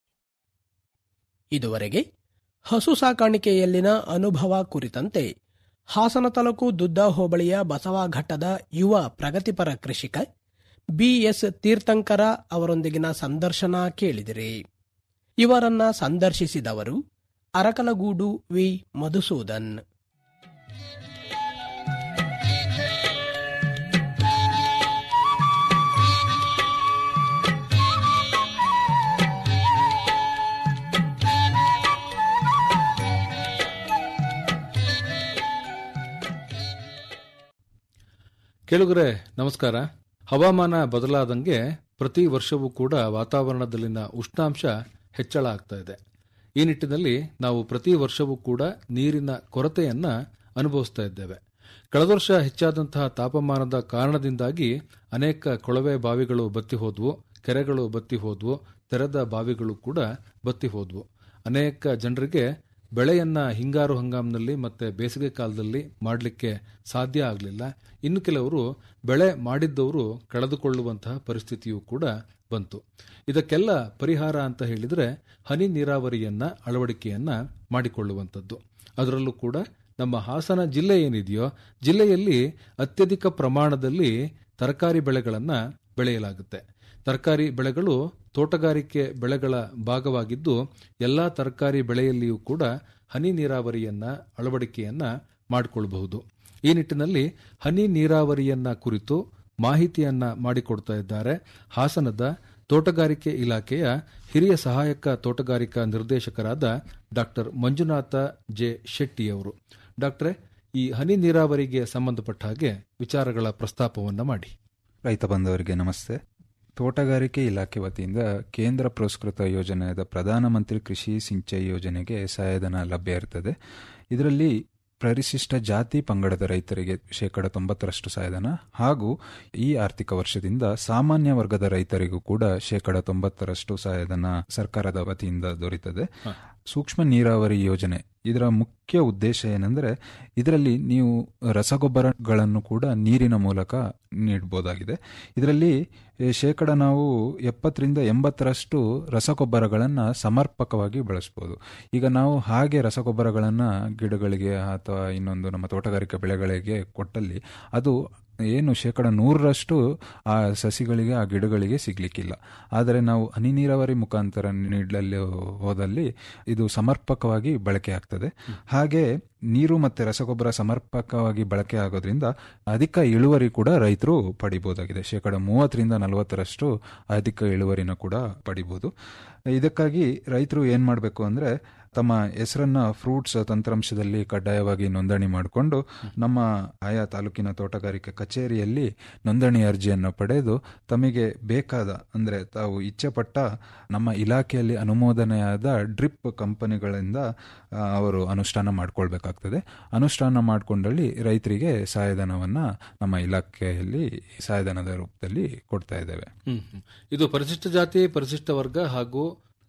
ಇದುವರೆಗೆ ಹಸು ಸಾಕಾಣಿಕೆಯಲ್ಲಿನ ಅನುಭವ ಕುರಿತಂತೆ ಹಾಸನ ತಾಲೂಕು ದುದ್ದ ಹೋಬಳಿಯ ಬಸವಘಟ್ಟದ ಯುವ ಪ್ರಗತಿಪರ ಕೃಷಿಕ ಬಿಎಸ್ ತೀರ್ಥಂಕರ ಅವರೊಂದಿಗಿನ ಸಂದರ್ಶನ ಕೇಳಿದಿರಿ ಇವರನ್ನ ಸಂದರ್ಶಿಸಿದವರು ಅರಕಲಗೂಡು ವಿ ಮಧುಸೂದನ್ ಕೇಳುಗರೆ ನಮಸ್ಕಾರ ಹವಾಮಾನ ಬದಲಾದಂಗೆ ಪ್ರತಿ ವರ್ಷವೂ ಕೂಡ ವಾತಾವರಣದಲ್ಲಿನ ಉಷ್ಣಾಂಶ ಹೆಚ್ಚಳ ಆಗ್ತಾ ಇದೆ ಈ ನಿಟ್ಟಿನಲ್ಲಿ ನಾವು ಪ್ರತಿ ವರ್ಷವೂ ಕೂಡ ನೀರಿನ ಕೊರತೆಯನ್ನ ಅನುಭವಿಸ್ತಾ ಇದ್ದೇವೆ ಕಳೆದ ವರ್ಷ ಹೆಚ್ಚಾದಂತಹ ತಾಪಮಾನದ ಕಾರಣದಿಂದಾಗಿ ಅನೇಕ ಕೊಳವೆ ಬಾವಿಗಳು ಬತ್ತಿ ಹೋದ್ವು ಕೆರೆಗಳು ಬತ್ತಿ ಹೋದ್ವು ತೆರೆದ ಬಾವಿಗಳು ಕೂಡ ಬತ್ತಿ ಹೋದ್ವು ಅನೇಕ ಜನರಿಗೆ ಬೆಳೆಯನ್ನ ಹಿಂಗಾರು ಹಂಗಾಮಿನಲ್ಲಿ ಮತ್ತೆ ಬೇಸಿಗೆ ಕಾಲದಲ್ಲಿ ಮಾಡಲಿಕ್ಕೆ ಸಾಧ್ಯ ಆಗಲಿಲ್ಲ ಇನ್ನು ಕೆಲವರು ಬೆಳೆ ಮಾಡಿದ್ದವರು ಕಳೆದುಕೊಳ್ಳುವಂತಹ ಪರಿಸ್ಥಿತಿಯೂ ಕೂಡ ಬಂತು ಇದಕ್ಕೆಲ್ಲ ಪರಿಹಾರ ಅಂತ ಹೇಳಿದ್ರೆ ಹನಿ ನೀರಾವರಿಯನ್ನ ಅಳವಡಿಕೆಯನ್ನ ಮಾಡಿಕೊಳ್ಳುವಂಥದ್ದು ಅದರಲ್ಲೂ ಕೂಡ ನಮ್ಮ ಹಾಸನ ಜಿಲ್ಲೆ ಏನಿದೆಯೋ ಜಿಲ್ಲೆಯಲ್ಲಿ ಅತ್ಯಧಿಕ ಪ್ರಮಾಣದಲ್ಲಿ ತರಕಾರಿ ಬೆಳೆಗಳನ್ನ ಬೆಳೆಯಲಾಗುತ್ತೆ ತರಕಾರಿ ಬೆಳೆಗಳು ತೋಟಗಾರಿಕೆ ಬೆಳೆಗಳ ಭಾಗವಾಗಿದ್ದು ಎಲ್ಲಾ ತರಕಾರಿ ಬೆಳೆಯಲ್ಲಿಯೂ ಕೂಡ ಹನಿ ನೀರಾವರಿಯನ್ನ ಅಳವಡಿಕೆಯನ್ನ ಮಾಡಿಕೊಳ್ಳಬಹುದು ಈ ನಿಟ್ಟಿನಲ್ಲಿ ಹನಿ ನೀರಾವರಿಯನ್ನ ಕುರಿತು ಮಾಹಿತಿಯನ್ನ ಮಾಡಿಕೊಡ್ತಾ ಇದ್ದಾರೆ ಹಾಸನದ ತೋಟಗಾರಿಕೆ ಇಲಾಖೆಯ ಹಿರಿಯ ಸಹಾಯಕ ತೋಟಗಾರಿಕಾ ನಿರ್ದೇಶಕರಾದ ಡಾಕ್ಟರ್ ಮಂಜುನಾಥ ಜೆ ಶೆಟ್ಟಿಯವರು ಡಾಕ್ಟ್ರೆ ಈ ಹನಿ ನೀರಾವರಿಗೆ ಸಂಬಂಧಪಟ್ಟ ಹಾಗೆ ವಿಚಾರಗಳ ಪ್ರಸ್ತಾಪವನ್ನ ಮಾಡಿ ರೈತ ಬಾಂಧವರಿಗೆ ನಮಸ್ತೆ ತೋಟಗಾರಿಕೆ ಇಲಾಖೆ ವತಿಯಿಂದ ಕೇಂದ್ರ ಪುರಸ್ಕೃತ ಯೋಜನೆಯಾದ ಪ್ರಧಾನಮಂತ್ರಿ ಕೃಷಿ ಸಿಂಚೈ ಯೋಜನೆಗೆ ಸಹಾಯಧನ ಲಭ್ಯ ಇರ್ತದೆ ಇದರಲ್ಲಿ ಪರಿಶಿಷ್ಟ ಜಾತಿ ಪಂಗಡದ ರೈತರಿಗೆ ಶೇಕಡ ತೊಂಬತ್ತರಷ್ಟು ಸಹಾಯಧನ ಹಾಗೂ ಈ ಆರ್ಥಿಕ ವರ್ಷದಿಂದ ಸಾಮಾನ್ಯ ವರ್ಗದ ರೈತರಿಗೂ ಕೂಡ ಶೇಕಡ ತೊಂಬತ್ತರಷ್ಟು ಸಹಾಯಧನ ಸರ್ಕಾರದ ವತಿಯಿಂದ ದೊರೆಯುತ್ತದೆ ಸೂಕ್ಷ್ಮ ನೀರಾವರಿ ಯೋಜನೆ ಇದರ ಮುಖ್ಯ ಉದ್ದೇಶ ಏನಂದ್ರೆ ಇದರಲ್ಲಿ ನೀವು ರಸಗೊಬ್ಬರಗಳನ್ನು ಕೂಡ ನೀರಿನ ಮೂಲಕ ನೀಡಬಹುದಾಗಿದೆ ಇದರಲ್ಲಿ ಏ, ಶೇಕಡ ನಾವು ಎಪ್ಪತ್ತರಿಂದ ಎಂಬತ್ತರಷ್ಟು ರಸಗೊಬ್ಬರಗಳನ್ನು ಸಮರ್ಪಕವಾಗಿ ಬಳಸ್ಬೋದು ಈಗ ನಾವು ಹಾಗೆ ರಸಗೊಬ್ಬರಗಳನ್ನು ಗಿಡಗಳಿಗೆ ಅಥವಾ ಇನ್ನೊಂದು ನಮ್ಮ ತೋಟಗಾರಿಕೆ ಬೆಳೆಗಳಿಗೆ ಕೊಟ್ಟಲ್ಲಿ ಅದು ಏನು ಶೇಕಡ ನೂರರಷ್ಟು ಆ ಸಸಿಗಳಿಗೆ ಆ ಗಿಡಗಳಿಗೆ ಸಿಗ್ಲಿಕ್ಕಿಲ್ಲ ಆದರೆ ನಾವು ಹನಿ ನೀರಾವರಿ ಮುಖಾಂತರ ನೀಡಲಲ್ಲಿ ಹೋದಲ್ಲಿ ಇದು ಸಮರ್ಪಕವಾಗಿ ಬಳಕೆ ಆಗ್ತದೆ ಹಾಗೆ ನೀರು ಮತ್ತೆ ರಸಗೊಬ್ಬರ ಸಮರ್ಪಕವಾಗಿ ಬಳಕೆ ಆಗೋದ್ರಿಂದ ಅಧಿಕ ಇಳುವರಿ ಕೂಡ ರೈತರು ಪಡಿಬಹುದಾಗಿದೆ ಶೇಕಡ ಮೂವತ್ತರಿಂದ ನಲವತ್ತರಷ್ಟು ಅಧಿಕ ಇಳುವರಿನ ಕೂಡ ಪಡಿಬಹುದು ಇದಕ್ಕಾಗಿ ರೈತರು ಏನ್ ಮಾಡಬೇಕು ಅಂದ್ರೆ ತಮ್ಮ ಹೆಸರನ್ನ ಫ್ರೂಟ್ಸ್ ತಂತ್ರಾಂಶದಲ್ಲಿ ಕಡ್ಡಾಯವಾಗಿ ನೋಂದಣಿ ಮಾಡಿಕೊಂಡು ನಮ್ಮ ಆಯಾ ತಾಲೂಕಿನ ತೋಟಗಾರಿಕೆ ಕಚೇರಿಯಲ್ಲಿ ನೋಂದಣಿ ಅರ್ಜಿಯನ್ನು ಪಡೆದು ತಮಗೆ ಬೇಕಾದ ಅಂದ್ರೆ ತಾವು ಇಚ್ಛೆಪಟ್ಟ ನಮ್ಮ ಇಲಾಖೆಯಲ್ಲಿ ಅನುಮೋದನೆಯಾದ ಡ್ರಿಪ್ ಕಂಪನಿಗಳಿಂದ ಆ, ಅವರು ಅನುಷ್ಠಾನ ಮಾಡ್ಕೊಳ್ಬೇಕಾಗ್ತದೆ ಅನುಷ್ಠಾನ ಮಾಡಿಕೊಂಡಲ್ಲಿ ರೈತರಿಗೆ ಸಹಾಯಧನವನ್ನ ನಮ್ಮ ಇಲಾಖೆಯಲ್ಲಿ ಸಹಾಯಧನದ ರೂಪದಲ್ಲಿ ಕೊಡ್ತಾ ಇದ್ದೇವೆ ಹ್ಮ್ ಹ್ಮ್. ಇದು ಪರಿಶಿಷ್ಟ ಜಾತಿ ಪರಿಶಿಷ್ಟ ವರ್ಗ ಹಾಗೂ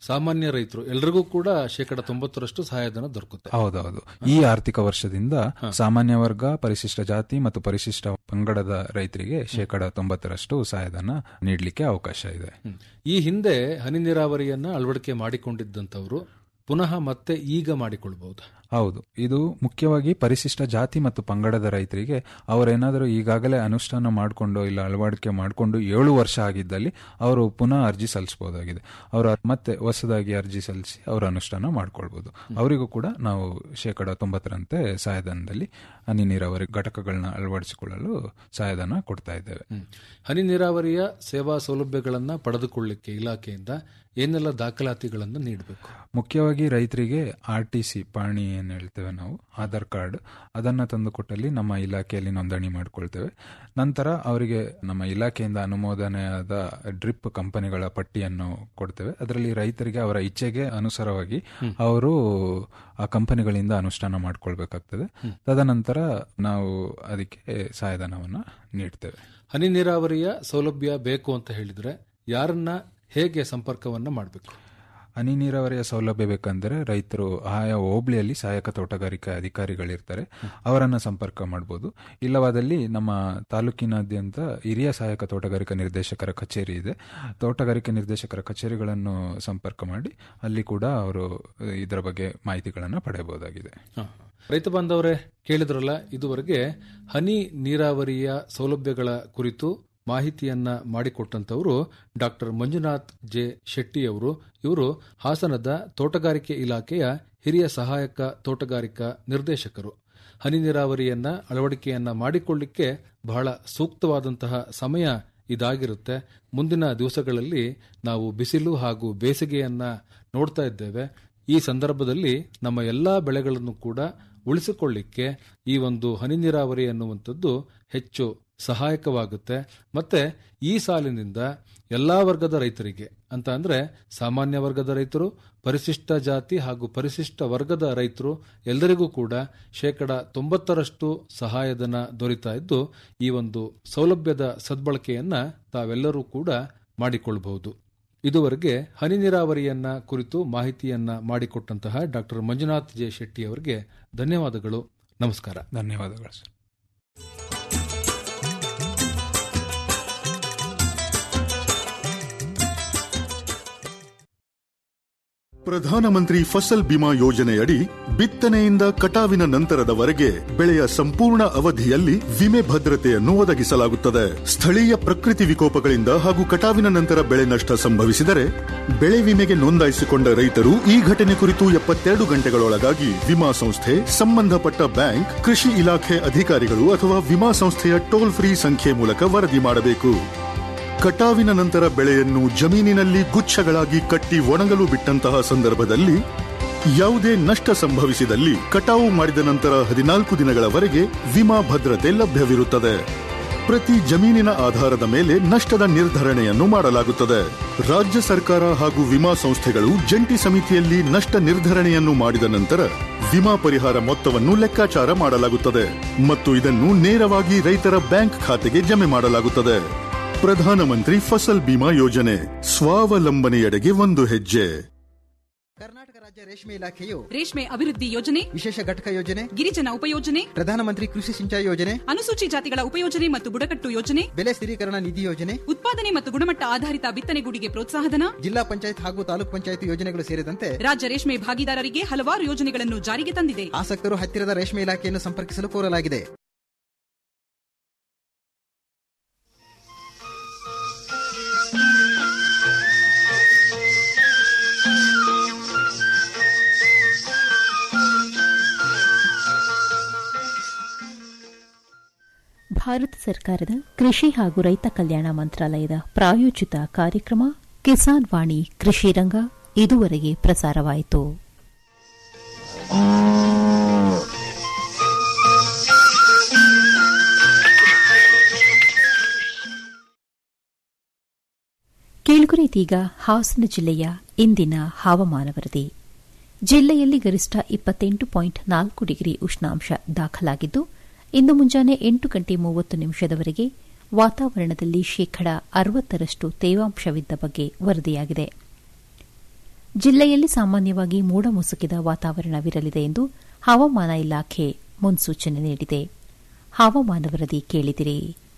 ಸಾಮಾನ್ಯ ರೈತರು ಎಲ್ರಿಗೂ ಕೂಡ ಶೇಕಡ ತೊಂಬತ್ತರಷ್ಟು ಸಹಾಯಧನ ದೊರಕುತ್ತೆ ಹೌದೌದು ಈ ಆರ್ಥಿಕ ವರ್ಷದಿಂದ ಸಾಮಾನ್ಯ ವರ್ಗ ಪರಿಶಿಷ್ಟ ಜಾತಿ ಮತ್ತು ಪರಿಶಿಷ್ಟ ಪಂಗಡದ ರೈತರಿಗೆ ಶೇಕಡ ತೊಂಬತ್ತರಷ್ಟು ಸಹಾಯಧನ ನೀಡಲಿಕ್ಕೆ ಅವಕಾಶ ಇದೆ ಹ್ಮ್. ಈ ಹಿಂದೆ ಹನಿ ನೀರಾವರಿಯನ್ನ ಅಳವಡಿಕೆ ಮಾಡಿಕೊಂಡಿದ್ದಂತವರು ಪುನಃ ಮತ್ತೆ ಈಗ ಮಾಡಿಕೊಳ್ಬಹುದು ಹೌದು ಇದು ಮುಖ್ಯವಾಗಿ ಪರಿಶಿಷ್ಟ ಜಾತಿ ಮತ್ತು ಪಂಗಡದ ರೈತರಿಗೆ ಅವರೇನಾದರೂ ಈಗಾಗಲೇ ಅನುಷ್ಠಾನ ಮಾಡಿಕೊಂಡು ಇಲ್ಲ ಅಳವಡಿಕೆ ಮಾಡಿಕೊಂಡು ಏಳು ವರ್ಷ ಆಗಿದ್ದಲ್ಲಿ ಅವರು ಪುನಃ ಅರ್ಜಿ ಸಲ್ಲಿಸಬಹುದಾಗಿದೆ ಅವರು ಮತ್ತೆ ಹೊಸದಾಗಿ ಅರ್ಜಿ ಸಲ್ಲಿಸಿ ಅವರು ಅನುಷ್ಠಾನ ಮಾಡ್ಕೊಳ್ಬಹುದು ಅವರಿಗೂ ಕೂಡ ನಾವು ಶೇಕಡ ತೊಂಬತ್ತರಂತೆ ಸಹಾಯಧನದಲ್ಲಿ ಹನಿ ನೀರಾವರಿ ಘಟಕಗಳನ್ನ ಅಳವಡಿಸಿಕೊಳ್ಳಲು ಸಹಾಯಧನ ಕೊಡ್ತಾ ಇದ್ದೇವೆ ಹ್ಮ್. ಹನಿ ನೀರಾವರಿಯ ಸೇವಾ ಸೌಲಭ್ಯಗಳನ್ನ ಪಡೆದುಕೊಳ್ಳಿಕ್ಕೆ ಇಲಾಖೆಯಿಂದ ಏನೆಲ್ಲ ದಾಖಲಾತಿಗಳನ್ನು ನೀಡಬೇಕು ಮುಖ್ಯವಾಗಿ ರೈತರಿಗೆ ಆರ್ ಟಿ ಸಿ ಪಾಣಿ ಏನ್ ಹೇಳ್ತೇವೆ ನಾವು ಆಧಾರ್ ಕಾರ್ಡ್ ಅದನ್ನ ತಂದು ಕೊಟ್ಟಲ್ಲಿ ನಮ್ಮ ಇಲಾಖೆಯಲ್ಲಿ ನೋಂದಣಿ ಮಾಡ್ಕೊಳ್ತೇವೆ ನಂತರ ಅವರಿಗೆ ನಮ್ಮ ಇಲಾಖೆಯಿಂದ ಅನುಮೋದನೆಯಾದ ಡ್ರಿಪ್ ಕಂಪನಿಗಳ ಪಟ್ಟಿಯನ್ನು ಕೊಡ್ತೇವೆ ಅದರಲ್ಲಿ ರೈತರಿಗೆ ಅವರ ಇಚ್ಛೆಗೆ ಅನುಸಾರವಾಗಿ ಅವರು ಆ ಕಂಪನಿಗಳಿಂದ ಅನುಷ್ಠಾನ ಮಾಡ್ಕೊಳ್ಬೇಕಾಗ್ತದೆ ತದನಂತರ ನಾವು ಅದಕ್ಕೆ ಸಹಾಯಧನವನ್ನ ನೀಡ್ತೇವೆ ಹನಿ ನೀರಾವರಿಯ ಸೌಲಭ್ಯ ಬೇಕು ಅಂತ ಹೇಳಿದ್ರೆ ಯಾರನ್ನ ಹೇಗೆ ಸಂಪರ್ಕವನ್ನ ಮಾಡಬೇಕು ಹನಿ ನೀರಾವರಿಯ ಸೌಲಭ್ಯ ಬೇಕಂದ್ರೆ ರೈತರು ಆಯಾ ಹೋಬಳಿಯಲ್ಲಿ ಸಹಾಯಕ ತೋಟಗಾರಿಕಾ ಅಧಿಕಾರಿಗಳಿರ್ತಾರೆ ಅವರನ್ನ ಸಂಪರ್ಕ ಮಾಡಬಹುದು ಇಲ್ಲವಾದಲ್ಲಿ ನಮ್ಮ ತಾಲೂಕಿನಾದ್ಯಂತ ಹಿರಿಯ ಸಹಾಯಕ ತೋಟಗಾರಿಕಾ ನಿರ್ದೇಶಕರ ಕಚೇರಿ ಇದೆ ತೋಟಗಾರಿಕಾ ನಿರ್ದೇಶಕರ ಕಚೇರಿಗಳನ್ನು ಸಂಪರ್ಕ ಮಾಡಿ ಅಲ್ಲಿ ಕೂಡ ಅವರು ಇದರ ಬಗ್ಗೆ ಮಾಹಿತಿಗಳನ್ನು ಪಡೆಯಬಹುದಾಗಿದೆ ಹ. ರೈತ ಬಾಂಧವರೇ ಕೇಳಿದ್ರಲ್ಲ ಇದುವರೆಗೆ ಹನಿ ನೀರಾವರಿಯ ಸೌಲಭ್ಯಗಳ ಕುರಿತು ಮಾಹಿತಿಯನ್ನ ಮಾಡಿಕೊಟ್ಟಂತವರು ಡಾಕ್ಟರ್ ಮಂಜುನಾಥ್ ಜೆ ಶೆಟ್ಟಿ ಅವರು ಇವರು ಹಾಸನದ ತೋಟಗಾರಿಕೆ ಇಲಾಖೆಯ ಹಿರಿಯ ಸಹಾಯಕ ತೋಟಗಾರಿಕಾ ನಿರ್ದೇಶಕರು ಹನಿ ನೀರಾವರಿಯನ್ನ ಅಳವಡಿಕೆಯನ್ನ ಮಾಡಿಕೊಳ್ಳಿಕ್ಕೆ ಬಹಳ ಸೂಕ್ತವಾದಂತಹ ಸಮಯ ಇದಾಗಿರುತ್ತೆ ಮುಂದಿನ ದಿವಸಗಳಲ್ಲಿ ನಾವು ಬಿಸಿಲು ಹಾಗೂ ಬೇಸಿಗೆಯನ್ನ ನೋಡ್ತಾ ಇದ್ದೇವೆ ಈ ಸಂದರ್ಭದಲ್ಲಿ ನಮ್ಮ ಎಲ್ಲಾ ಬೆಳೆಗಳನ್ನು ಕೂಡ ಉಳಿಸಿಕೊಳ್ಳಿಕ್ಕೆ ಈ ಒಂದು ಹನಿ ನೀರಾವರಿ ಅನ್ನುವಂಥದ್ದು ಹೆಚ್ಚು ಸಹಾಯಕವಾಗುತ್ತೆ ಮತ್ತೆ ಈ ಸಾಲಿನಿಂದ ಎಲ್ಲಾ ವರ್ಗದ ರೈತರಿಗೆ ಅಂತ ಅಂದ್ರೆ ಸಾಮಾನ್ಯ ವರ್ಗದ ರೈತರು ಪರಿಶಿಷ್ಟ ಜಾತಿ ಹಾಗೂ ಪರಿಶಿಷ್ಟ ವರ್ಗದ ರೈತರು ಎಲ್ಲರಿಗೂ ಕೂಡ ಶೇಕಡ ತೊಂಬತ್ತರಷ್ಟು ಸಹಾಯಧನ ದೊರೀತಾ ಇದ್ದು ಈ ಒಂದು ಸೌಲಭ್ಯದ ಸದ್ಬಳಕೆಯನ್ನ ತಾವೆಲ್ಲರೂ ಕೂಡ ಮಾಡಿಕೊಳ್ಳಬಹುದು ಇದುವರೆಗೆ ಹನಿ ನೀರಾವರಿಯನ್ನ ಕುರಿತು ಮಾಹಿತಿಯನ್ನ ಮಾಡಿಕೊಟ್ಟಂತಹ ಡಾಕ್ಟರ್ ಮಂಜುನಾಥ್ ಜೆ ಶೆಟ್ಟಿ ಅವರಿಗೆ ಧನ್ಯವಾದಗಳು ನಮಸ್ಕಾರ ಧನ್ಯವಾದಗಳು ಸರ್ ಪ್ರಧಾನಮಂತ್ರಿ ಫಸಲ್ ಬಿಮಾ ಯೋಜನೆಯಡಿ ಬಿತ್ತನೆಯಿಂದ ಕಟಾವಿನ ನಂತರದವರೆಗೆ ಬೆಳೆಯ ಸಂಪೂರ್ಣ ಅವಧಿಯಲ್ಲಿ ವಿಮೆ ಭದ್ರತೆಯನ್ನು ಒದಗಿಸಲಾಗುತ್ತದೆ ಸ್ಥಳೀಯ ಪ್ರಕೃತಿ ವಿಕೋಪಗಳಿಂದ ಹಾಗೂ ಕಟಾವಿನ ನಂತರ ಬೆಳೆ ನಷ್ಟ ಸಂಭವಿಸಿದರೆ ಬೆಳೆ ವಿಮೆಗೆ ನೋಂದಾಯಿಸಿಕೊಂಡ ರೈತರು ಈ ಘಟನೆ ಕುರಿತು ಎಪ್ಪತ್ತೆರಡು ಗಂಟೆಗಳೊಳಗಾಗಿ ವಿಮಾ ಸಂಸ್ಥೆ ಸಂಬಂಧಪಟ್ಟ ಬ್ಯಾಂಕ್ ಕೃಷಿ ಇಲಾಖೆ ಅಧಿಕಾರಿಗಳು ಅಥವಾ ವಿಮಾ ಸಂಸ್ಥೆಯ ಟೋಲ್ ಫ್ರೀ ಸಂಖ್ಯೆ ಮೂಲಕ ವರದಿ ಮಾಡಬೇಕು ಕಟಾವಿನ ನಂತರ ಬೆಳೆಯನ್ನು ಜಮೀನಿನಲ್ಲಿ ಗುಚ್ಛಗಳಾಗಿ ಕಟ್ಟಿ ಒಣಗಲು ಬಿಟ್ಟಂತಹ ಸಂದರ್ಭದಲ್ಲಿ ಯಾವುದೇ ನಷ್ಟ ಸಂಭವಿಸಿದಲ್ಲಿ ಕಟಾವು ಮಾಡಿದ ನಂತರ ಹದಿನಾಲ್ಕು ದಿನಗಳವರೆಗೆ ವಿಮಾ ಭದ್ರತೆ ಲಭ್ಯವಿರುತ್ತದೆ ಪ್ರತಿ ಜಮೀನಿನ ಆಧಾರದ ಮೇಲೆ ನಷ್ಟದ ನಿರ್ಧರಣೆಯನ್ನು ಮಾಡಲಾಗುತ್ತದೆ ರಾಜ್ಯ ಸರ್ಕಾರ ಹಾಗೂ ವಿಮಾ ಸಂಸ್ಥೆಗಳು ಜಂಟಿ ಸಮಿತಿಯಲ್ಲಿ ನಷ್ಟ ನಿರ್ಧರಣೆಯನ್ನು ಮಾಡಿದ ನಂತರ ವಿಮಾ ಪರಿಹಾರ ಮೊತ್ತವನ್ನು ಲೆಕ್ಕಾಚಾರ ಮಾಡಲಾಗುತ್ತದೆ ಮತ್ತು ಇದನ್ನು ನೇರವಾಗಿ ರೈತರ ಬ್ಯಾಂಕ್ ಖಾತೆಗೆ ಜಮೆ ಮಾಡಲಾಗುತ್ತದೆ ಪ್ರಧಾನಮಂತ್ರಿ ಫಸಲ್ ಬಿಮಾ ಯೋಜನೆ ಸ್ವಾವಲಂಬನೆಯೆಡೆಗೆ ಒಂದು ಹೆಜ್ಜೆ ಕರ್ನಾಟಕ ರಾಜ್ಯ ರೇಷ್ಮೆ ಇಲಾಖೆಯು ರೇಷ್ಮೆ ಅಭಿವೃದ್ಧಿ ಯೋಜನೆ ವಿಶೇಷ ಘಟಕ ಯೋಜನೆ ಗಿರಿಜನ ಉಪಯೋಜನೆ ಪ್ರಧಾನಮಂತ್ರಿ ಕೃಷಿ ಸಿಂಚಾಯಿ ಯೋಜನೆ ಅನುಸೂಚಿ ಜಾತಿಗಳ ಉಪಯೋಜನೆ ಮತ್ತು ಬುಡಕಟ್ಟು ಯೋಜನೆ ಬೆಲೆ ಸ್ಥಿರೀಕರಣ ನಿಧಿ ಯೋಜನೆ ಉತ್ಪಾದನೆ ಮತ್ತು ಗುಣಮಟ್ಟ ಆಧಾರಿತ ಬಿತ್ತನೆಗೂಡಿಗೆ ಪ್ರೋತ್ಸಾಹಧನ ಜಿಲ್ಲಾ ಪಂಚಾಯತ್ ಹಾಗೂ ತಾಲೂಕ್ ಪಂಚಾಯತ್ ಯೋಜನೆಗಳು ಸೇರಿದಂತೆ ರಾಜ್ಯ ರೇಷ್ಮೆ ಭಾಗಿದಾರರಿಗೆ ಹಲವಾರು ಯೋಜನೆಗಳನ್ನು ಜಾರಿಗೆ ತಂದಿದೆ ಆಸಕ್ತರು ಹತ್ತಿರದ ರೇಷ್ಮೆ ಇಲಾಖೆಯನ್ನು ಸಂಪರ್ಕಿಸಲು ಕೋರಲಾಗಿದೆ ಭಾರತ ಸರ್ಕಾರದ ಕೃಷಿ ಹಾಗೂ ರೈತ ಕಲ್ಯಾಣ ಮಂತ್ರಾಲಯದ ಪ್ರಾಯೋಜಿತ ಕಾರ್ಯಕ್ರಮ ಕಿಸಾನ್ ವಾಣಿ ಕೃಷಿ ರಂಗ ಇದುವರೆಗೆ ಪ್ರಸಾರವಾಯಿತು ಕೇಳುಗರೀತೀಗ ಹಾಸನ ಜಿಲ್ಲೆಯ ಇಂದಿನ ಹವಾಮಾನ ವರದಿ ಜಿಲ್ಲೆಯಲ್ಲಿ ಗರಿಷ್ಠ ಇಪ್ಪತ್ತೆಂಟು ಪಾಯಿಂಟ್ ನಾಲ್ಕು ಡಿಗ್ರಿ ಉಷ್ಣಾಂಶ ದಾಖಲಾಗಿದ್ದು ಇಂದು ಮುಂಜಾನೆ ಎಂಟು ಗಂಟೆ ಮೂವತ್ತು ನಿಮಿಷದವರೆಗೆ ವಾತಾವರಣದಲ್ಲಿ ಶೇಕಡ ಅರವತ್ತರಷ್ಟು ತೇವಾಂಶವಿದ್ದ ಬಗ್ಗೆ ವರದಿಯಾಗಿದೆ ಜಿಲ್ಲೆಯಲ್ಲಿ ಸಾಮಾನ್ಯವಾಗಿ ಮೋಡ ಮುಸುಕಿದ ವಾತಾವರಣವಿರಲಿದೆ ಎಂದು ಹವಾಮಾನ ಇಲಾಖೆ ಮುನ್ಸೂಚನೆ ನೀಡಿದೆ ಹವಾಮಾನ ವರದಿ ಕೇಳಿದಿರಿ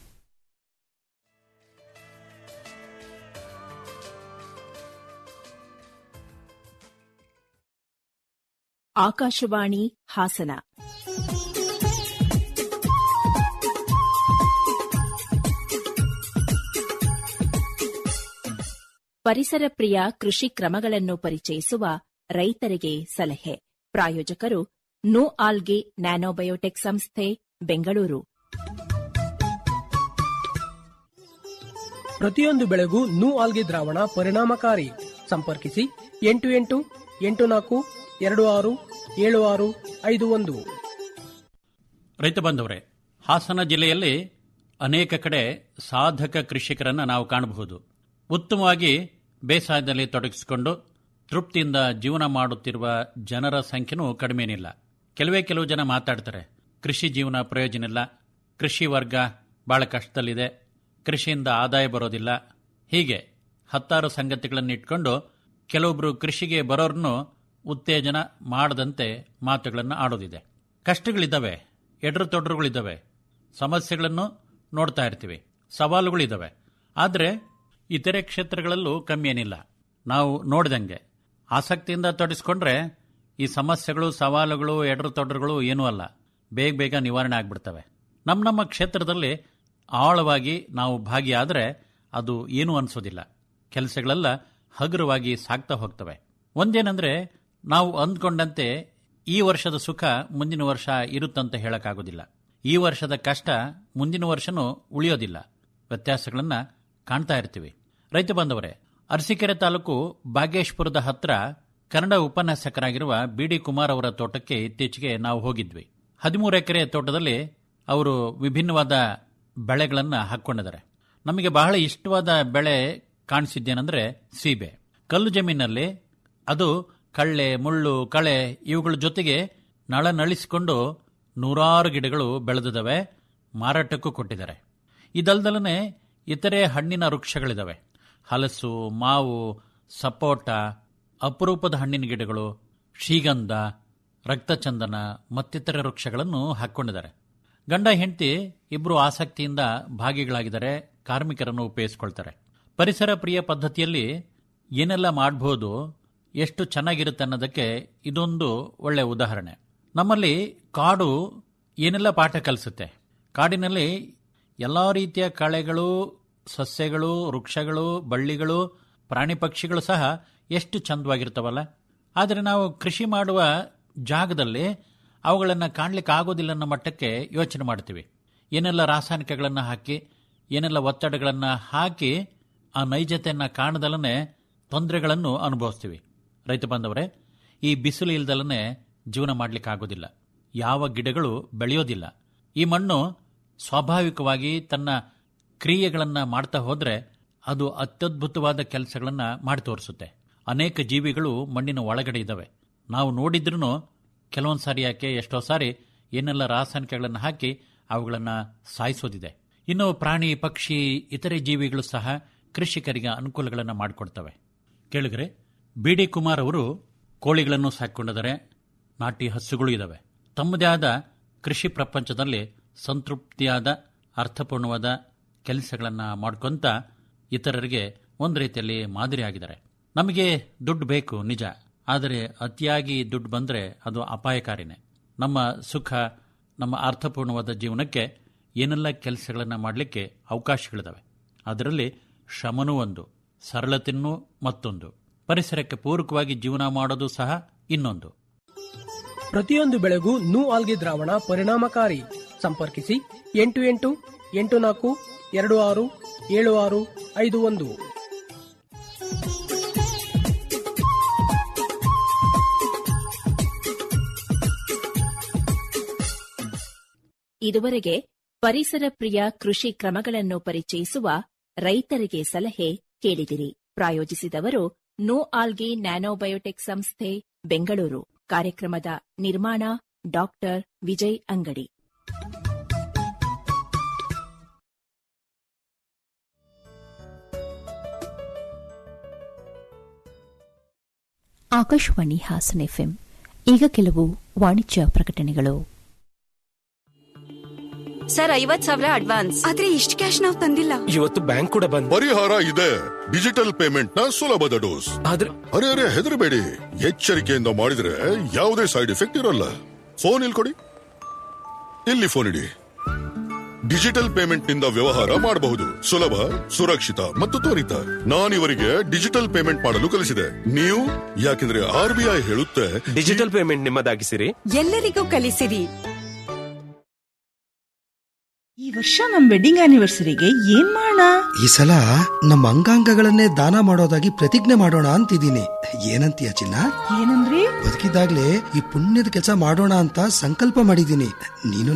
ಆಕಾಶವಾಣಿ ಹಾಸನ ಪರಿಸರ ಪ್ರಿಯ ಕೃಷಿ ಕ್ರಮಗಳನ್ನು ಪರಿಚಯಿಸುವ ರೈತರಿಗೆ ಸಲಹೆ ಪ್ರಾಯೋಜಕರು ನೋ ಆಲ್ಗೆ ನ್ಯಾನೋಬಯೋಟೆಕ್ ಸಂಸ್ಥೆ ಬೆಂಗಳೂರು ಪ್ರತಿಯೊಂದು ಬೆಳೆಗೂ ನೂ ಆಲ್ಗೆ ದ್ರಾವಣ ಪರಿಣಾಮಕಾರಿ ಸಂಪರ್ಕಿಸಿ ಎಂಟು ಎಂಟು ಎಂಟು ನಾಲ್ಕು ಎರಡು ಆರು ಏಳು ಆರು ಐದು ಒಂದು ರೈತ ಬಂಧುವರೇ ಹಾಸನ ಜಿಲ್ಲೆಯಲ್ಲಿ ಅನೇಕ ಕಡೆ ಸಾಧಕ ಕೃಷಿಕರನ್ನು ನಾವು ಕಾಣಬಹುದು ಉತ್ತಮವಾಗಿ ಬೇಸಾಯದಲ್ಲಿ ತೊಡಗಿಸಿಕೊಂಡು ತೃಪ್ತಿಯಿಂದ ಜೀವನ ಮಾಡುತ್ತಿರುವ ಜನರ ಸಂಖ್ಯೆನೂ ಕಡಿಮೆನಿಲ್ಲ ಕೆಲವೇ ಕೆಲವು ಜನ ಮಾತಾಡ್ತಾರೆ ಕೃಷಿ ಜೀವನ ಪ್ರಯೋಜನ ಇಲ್ಲ ಕೃಷಿ ವರ್ಗ ಬಹಳ ಕಷ್ಟದಲ್ಲಿದೆ ಕೃಷಿಯಿಂದ ಆದಾಯ ಬರೋದಿಲ್ಲ ಹೀಗೆ ಹತ್ತಾರು ಸಂಗತಿಗಳನ್ನು ಇಟ್ಕೊಂಡು ಕೆಲವೊಬ್ಬರು ಕೃಷಿಗೆ ಬರೋರನ್ನು ಉತ್ತೇಜನ ಮಾಡದಂತೆ ಮಾತುಗಳನ್ನು ಆಡೋದಿದೆ ಕಷ್ಟಗಳಿದ್ದಾವೆ ಎಡರು ತೊಡರುಗಳಿದ್ದಾವೆ ಸಮಸ್ಯೆಗಳನ್ನು ನೋಡ್ತಾ ಇರ್ತೀವಿ ಸವಾಲುಗಳಿದ್ದಾವೆ ಆದರೆ ಇತರೆ ಕ್ಷೇತ್ರಗಳಲ್ಲೂ ಕಮ್ಮಿ ಏನಿಲ್ಲ ನಾವು ನೋಡಿದಂಗೆ ಆಸಕ್ತಿಯಿಂದ ತೊಡಗಿಸ್ಕೊಂಡ್ರೆ ಈ ಸಮಸ್ಯೆಗಳು ಸವಾಲುಗಳು ಎಡರು ತೊಡರುಗಳು ಏನೂ ಅಲ್ಲ ಬೇಗ ಬೇಗ ನಿವಾರಣೆ ಆಗ್ಬಿಡ್ತವೆ ನಮ್ಮ ನಮ್ಮ ಕ್ಷೇತ್ರದಲ್ಲಿ ಆಳವಾಗಿ ನಾವು ಭಾಗಿಯಾದರೆ ಅದು ಏನೂ ಅನಿಸೋದಿಲ್ಲ ಕೆಲಸಗಳೆಲ್ಲ ಹಗುರವಾಗಿ ಸಾಗ್ತಾ ಹೋಗ್ತವೆ ಒಂದೇನೆಂದರೆ ನಾವು ಅಂದ್ಕೊಂಡಂತೆ ಈ ವರ್ಷದ ಸುಖ ಮುಂದಿನ ವರ್ಷ ಇರುತ್ತಂತ ಹೇಳಕ್ಕಾಗೋದಿಲ್ಲ ಈ ವರ್ಷದ ಕಷ್ಟ ಮುಂದಿನ ವರ್ಷನೂ ಉಳಿಯೋದಿಲ್ಲ ವ್ಯತ್ಯಾಸಗಳನ್ನು ಕಾಣ್ತಾ ಇರ್ತೀವಿ ರೈತ ಬಂದವರೇ ಅರಸೀಕೆರೆ ತಾಲೂಕು ಬಾಗೇಶ್ಪುರದ ಹತ್ರ ಕನ್ನಡ ಉಪನ್ಯಾಸಕರಾಗಿರುವ ಬಿ ಡಿ ಕುಮಾರ್ ಅವರ ತೋಟಕ್ಕೆ ಇತ್ತೀಚೆಗೆ ನಾವು ಹೋಗಿದ್ವಿ ಹದಿಮೂರು ಎಕರೆ ತೋಟದಲ್ಲಿ ಅವರು ವಿಭಿನ್ನವಾದ ಬೆಳೆಗಳನ್ನು ಹಾಕ್ಕೊಂಡಿದ್ದಾರೆ ನಮಗೆ ಬಹಳ ಇಷ್ಟವಾದ ಬೆಳೆ ಕಾಣಿಸಿದ್ದೇನೆಂದ್ರೆ ಸೀಬೆ ಕಲ್ಲು ಜಮೀನಲ್ಲಿ ಅದು ಕಳ್ಳೆ ಮುಳ್ಳು ಕಳೆ ಇವುಗಳ ಜೊತೆಗೆ ನಳನಳಿಸಿಕೊಂಡು ನೂರಾರು ಗಿಡಗಳು ಬೆಳೆದಿದ್ದಾವೆ ಮಾರಾಟಕ್ಕೂ ಕೊಟ್ಟಿದ್ದಾರೆ ಇದಲ್ದಲನೆ ಇತರೆ ಹಣ್ಣಿನ ವೃಕ್ಷಗಳಿದ್ದಾವೆ ಹಲಸು ಮಾವು ಸಪೋಟ ಅಪರೂಪದ ಹಣ್ಣಿನ ಗಿಡಗಳು ಶ್ರೀಗಂಧ ರಕ್ತಚಂದನ ಮತ್ತಿತರ ವೃಕ್ಷಗಳನ್ನು ಹಾಕ್ಕೊಂಡಿದ್ದಾರೆ ಗಂಡ ಹೆಂಡತಿ ಇಬ್ಬರು ಆಸಕ್ತಿಯಿಂದ ಭಾಗಿಗಳಾಗಿದ್ದಾರೆ ಕಾರ್ಮಿಕರನ್ನು ಉಪಯೋಗಿಸ್ಕೊಳ್ತಾರೆ ಪರಿಸರ ಪ್ರಿಯ ಪದ್ಧತಿಯಲ್ಲಿ ಏನೆಲ್ಲ ಮಾಡಬಹುದು ಎಷ್ಟು ಚೆನ್ನಾಗಿರುತ್ತೆ ಅನ್ನೋದಕ್ಕೆ ಇದೊಂದು ಒಳ್ಳೆ ಉದಾಹರಣೆ ನಮ್ಮಲ್ಲಿ ಕಾಡು ಏನೆಲ್ಲ ಪಾಠ ಕಲಿಸುತ್ತೆ ಕಾಡಿನಲ್ಲಿ ಎಲ್ಲ ರೀತಿಯ ಕಳೆಗಳು ಸಸ್ಯಗಳು ವೃಕ್ಷಗಳು ಬಳ್ಳಿಗಳು ಪ್ರಾಣಿ ಪಕ್ಷಿಗಳು ಸಹ ಎಷ್ಟು ಚಂದವಾಗಿರ್ತಾವಲ್ಲ ಆದರೆ ನಾವು ಕೃಷಿ ಮಾಡುವ ಜಾಗದಲ್ಲಿ ಅವುಗಳನ್ನು ಕಾಣಲಿಕ್ಕೆ ಆಗೋದಿಲ್ಲ ಅನ್ನೋ ಮಟ್ಟಕ್ಕೆ ಯೋಚನೆ ಮಾಡ್ತೀವಿ ಏನೆಲ್ಲ ರಾಸಾಯನಿಕಗಳನ್ನು ಹಾಕಿ ಏನೆಲ್ಲ ಒತ್ತಡಗಳನ್ನು ಹಾಕಿ ಆ ನೈಜತೆಯನ್ನು ಕಾಣದಲ್ಲೇ ತೊಂದರೆಗಳನ್ನು ಅನುಭವಿಸ್ತೀವಿ ರೈತ ಬಾಂಧವರೇ ಈ ಬಿಸಿಲು ಇಲ್ದಲೇ ಜೀವನ ಮಾಡಲಿಕ್ಕೆ ಆಗೋದಿಲ್ಲ ಯಾವ ಗಿಡಗಳು ಬೆಳೆಯೋದಿಲ್ಲ ಈ ಮಣ್ಣು ಸ್ವಾಭಾವಿಕವಾಗಿ ತನ್ನ ಕ್ರಿಯೆಗಳನ್ನು ಮಾಡ್ತಾ ಹೋದರೆ ಅದು ಅತ್ಯದ್ಭುತವಾದ ಕೆಲಸಗಳನ್ನು ಮಾಡಿ ತೋರಿಸುತ್ತೆ ಅನೇಕ ಜೀವಿಗಳು ಮಣ್ಣಿನ ಒಳಗಡೆ ಇದ್ದಾವೆ ನಾವು ನೋಡಿದ್ರೂ ಕೆಲವೊಂದು ಸಾರಿ ಯಾಕೆ ಎಷ್ಟೋ ಸಾರಿ ಏನೆಲ್ಲ ರಾಸಾಯನಿಕಗಳನ್ನು ಹಾಕಿ ಅವುಗಳನ್ನು ಸಾಯಿಸೋದಿದೆ ಇನ್ನು ಪ್ರಾಣಿ ಪಕ್ಷಿ ಇತರೆ ಜೀವಿಗಳು ಸಹ ಕೃಷಿಕರಿಗೆ ಅನುಕೂಲಗಳನ್ನು ಮಾಡಿಕೊಡ್ತವೆ ಕೇಳಿದ್ರೆ ಬಿ ಡಿ ಕುಮಾರ್ ಅವರು ಕೋಳಿಗಳನ್ನು ಸಾಕೊಂಡಿದ್ದಾರೆ ನಾಟಿ ಹಸುಗಳು ಇದ್ದಾವೆ ತಮ್ಮದೇ ಆದ ಕೃಷಿ ಪ್ರಪಂಚದಲ್ಲಿ ಸಂತೃಪ್ತಿಯಾದ ಅರ್ಥಪೂರ್ಣವಾದ ಕೆಲಸಗಳನ್ನು ಮಾಡ್ಕೊಂತ ಇತರರಿಗೆ ಒಂದು ರೀತಿಯಲ್ಲಿ ಮಾದರಿಯಾಗಿದ್ದಾರೆ ನಮಗೆ ದುಡ್ಡು ಬೇಕು ನಿಜ ಆದರೆ ಅತಿಯಾಗಿ ದುಡ್ಡು ಬಂದರೆ ಅದು ಅಪಾಯಕಾರಿನೇ ನಮ್ಮ ಸುಖ ನಮ್ಮ ಅರ್ಥಪೂರ್ಣವಾದ ಜೀವನಕ್ಕೆ ಏನೆಲ್ಲ ಕೆಲಸಗಳನ್ನು ಮಾಡಲಿಕ್ಕೆ ಅವಕಾಶಗಳಿದ್ದಾವೆ ಅದರಲ್ಲಿ ಶ್ರಮನೂ ಒಂದು ಸರಳತೆಯೂ ಮತ್ತೊಂದು ಪರಿಸರಕ್ಕೆ ಪೂರಕವಾಗಿ ಜೀವನ ಮಾಡೋದು ಸಹ ಇನ್ನೊಂದು ಪ್ರತಿಯೊಂದು ಬೆಳೆಗೂ ನೂ ಆಲ್ಗೆ ದ್ರಾವಣ ಪರಿಣಾಮಕಾರಿ ಸಂಪರ್ಕಿಸಿ ಎಂಟು ಎಂಟು ಎಂಟು ನಾಲ್ಕು ಎರಡು ಆರು ಏಳು ಆರು ಐದು ಒಂದು ಇದುವರೆಗೆ ಪರಿಸರ ಪ್ರಿಯ ಕೃಷಿ ಕ್ರಮಗಳನ್ನು ಪರಿಚಯಿಸುವ ರೈತರಿಗೆ ಸಲಹೆ ಕೇಳಿದಿರಿ ಪ್ರಾಯೋಜಿಸಿದವರು ನೋ ಆಲ್ಗೆ ನ್ಯಾನೋಬಯೋಟೆಕ್ ಸಂಸ್ಥೆ ಬೆಂಗಳೂರು ಕಾರ್ಯಕ್ರಮದ ನಿರ್ಮಾಣ ಡಾಕ್ಟರ್ ವಿಜಯ್ ಅಂಗಡಿ ಆಕಾಶವಾಣಿ ಹಾಸನ ಎಫ್ಎಂ ಈಗ ಕೆಲವು ವಾಣಿಜ್ಯ ಪ್ರಕಟಣೆಗಳು ಸರ್ ಐವತ್ ಸಾವಿರ ಅಡ್ವಾನ್ಸ್ ಆದ್ರೆ ಇಷ್ಟು ಕ್ಯಾಶ್ ನಾವು ತಂದಿಲ್ಲ ಇವತ್ತು ಬ್ಯಾಂಕ್ ಕೂಡ ಬಂದ್ ಪರಿಹಾರ ಇದೆ ಡಿಜಿಟಲ್ ಪೇಮೆಂಟ್ ನ ಸುಲಭದ ಡೋಸ್ ಆದ್ರೆ ಅರೆ ಅರೆ ಹೆದರಬೇಡಿ ಎಚ್ಚರಿಕೆಯಿಂದ ಮಾಡಿದ್ರೆ ಯಾವುದೇ ಸೈಡ್ ಎಫೆಕ್ಟ್ ಇರಲ್ಲ ಫೋನ್ ಇಲ್ಲಿ ಕೊಡಿ ಇಲ್ಲಿ ಫೋನ್ ಇಡಿ ಡಿಜಿಟಲ್ ಪೇಮೆಂಟ್ ನಿಂದ ವ್ಯವಹಾರ ಮಾಡಬಹುದು ಸುಲಭ ಸುರಕ್ಷಿತ ಮತ್ತು ತ್ವರಿತ ನಾನಿವರಿಗೆ ಡಿಜಿಟಲ್ ಪೇಮೆಂಟ್ ಮಾಡಲು ಕಲಿಸಿದೆ ನೀವು ಯಾಕೆಂದ್ರೆ ಆರ್ ಬಿ ಐ ಹೇಳುತ್ತೆ ಡಿಜಿಟಲ್ ಪೇಮೆಂಟ್ ನಿಮ್ಮದಾಗಿಸಿರಿ ಎಲ್ಲರಿಗೂ ಕಲಿಸಿರಿ ಈ ವರ್ಷ ನಮ್ ವೆಡ್ಡಿಂಗ್ ಆನಿವರ್ಸರಿಗೆ ಏನ್ ಮಾಡೋಣ ಈ ಸಲ ನಮ್ಮ ಅಂಗಾಂಗಗಳನ್ನೇ ದಾನ ಮಾಡೋದಾಗಿ ಪ್ರತಿಜ್ಞೆ ಮಾಡೋಣ ಅಂತಿದ್ದೀನಿ ಏನಂತೀಯ ಚಿನ್ನ ಏನಂದ್ರಿ ಬದುಕಿದಾಗ್ಲೇ ಈ ಪುಣ್ಯದ ಕೆಲಸ ಮಾಡೋಣ ಅಂತ ಸಂಕಲ್ಪ ಮಾಡಿದ್ದೀನಿ ನೀನು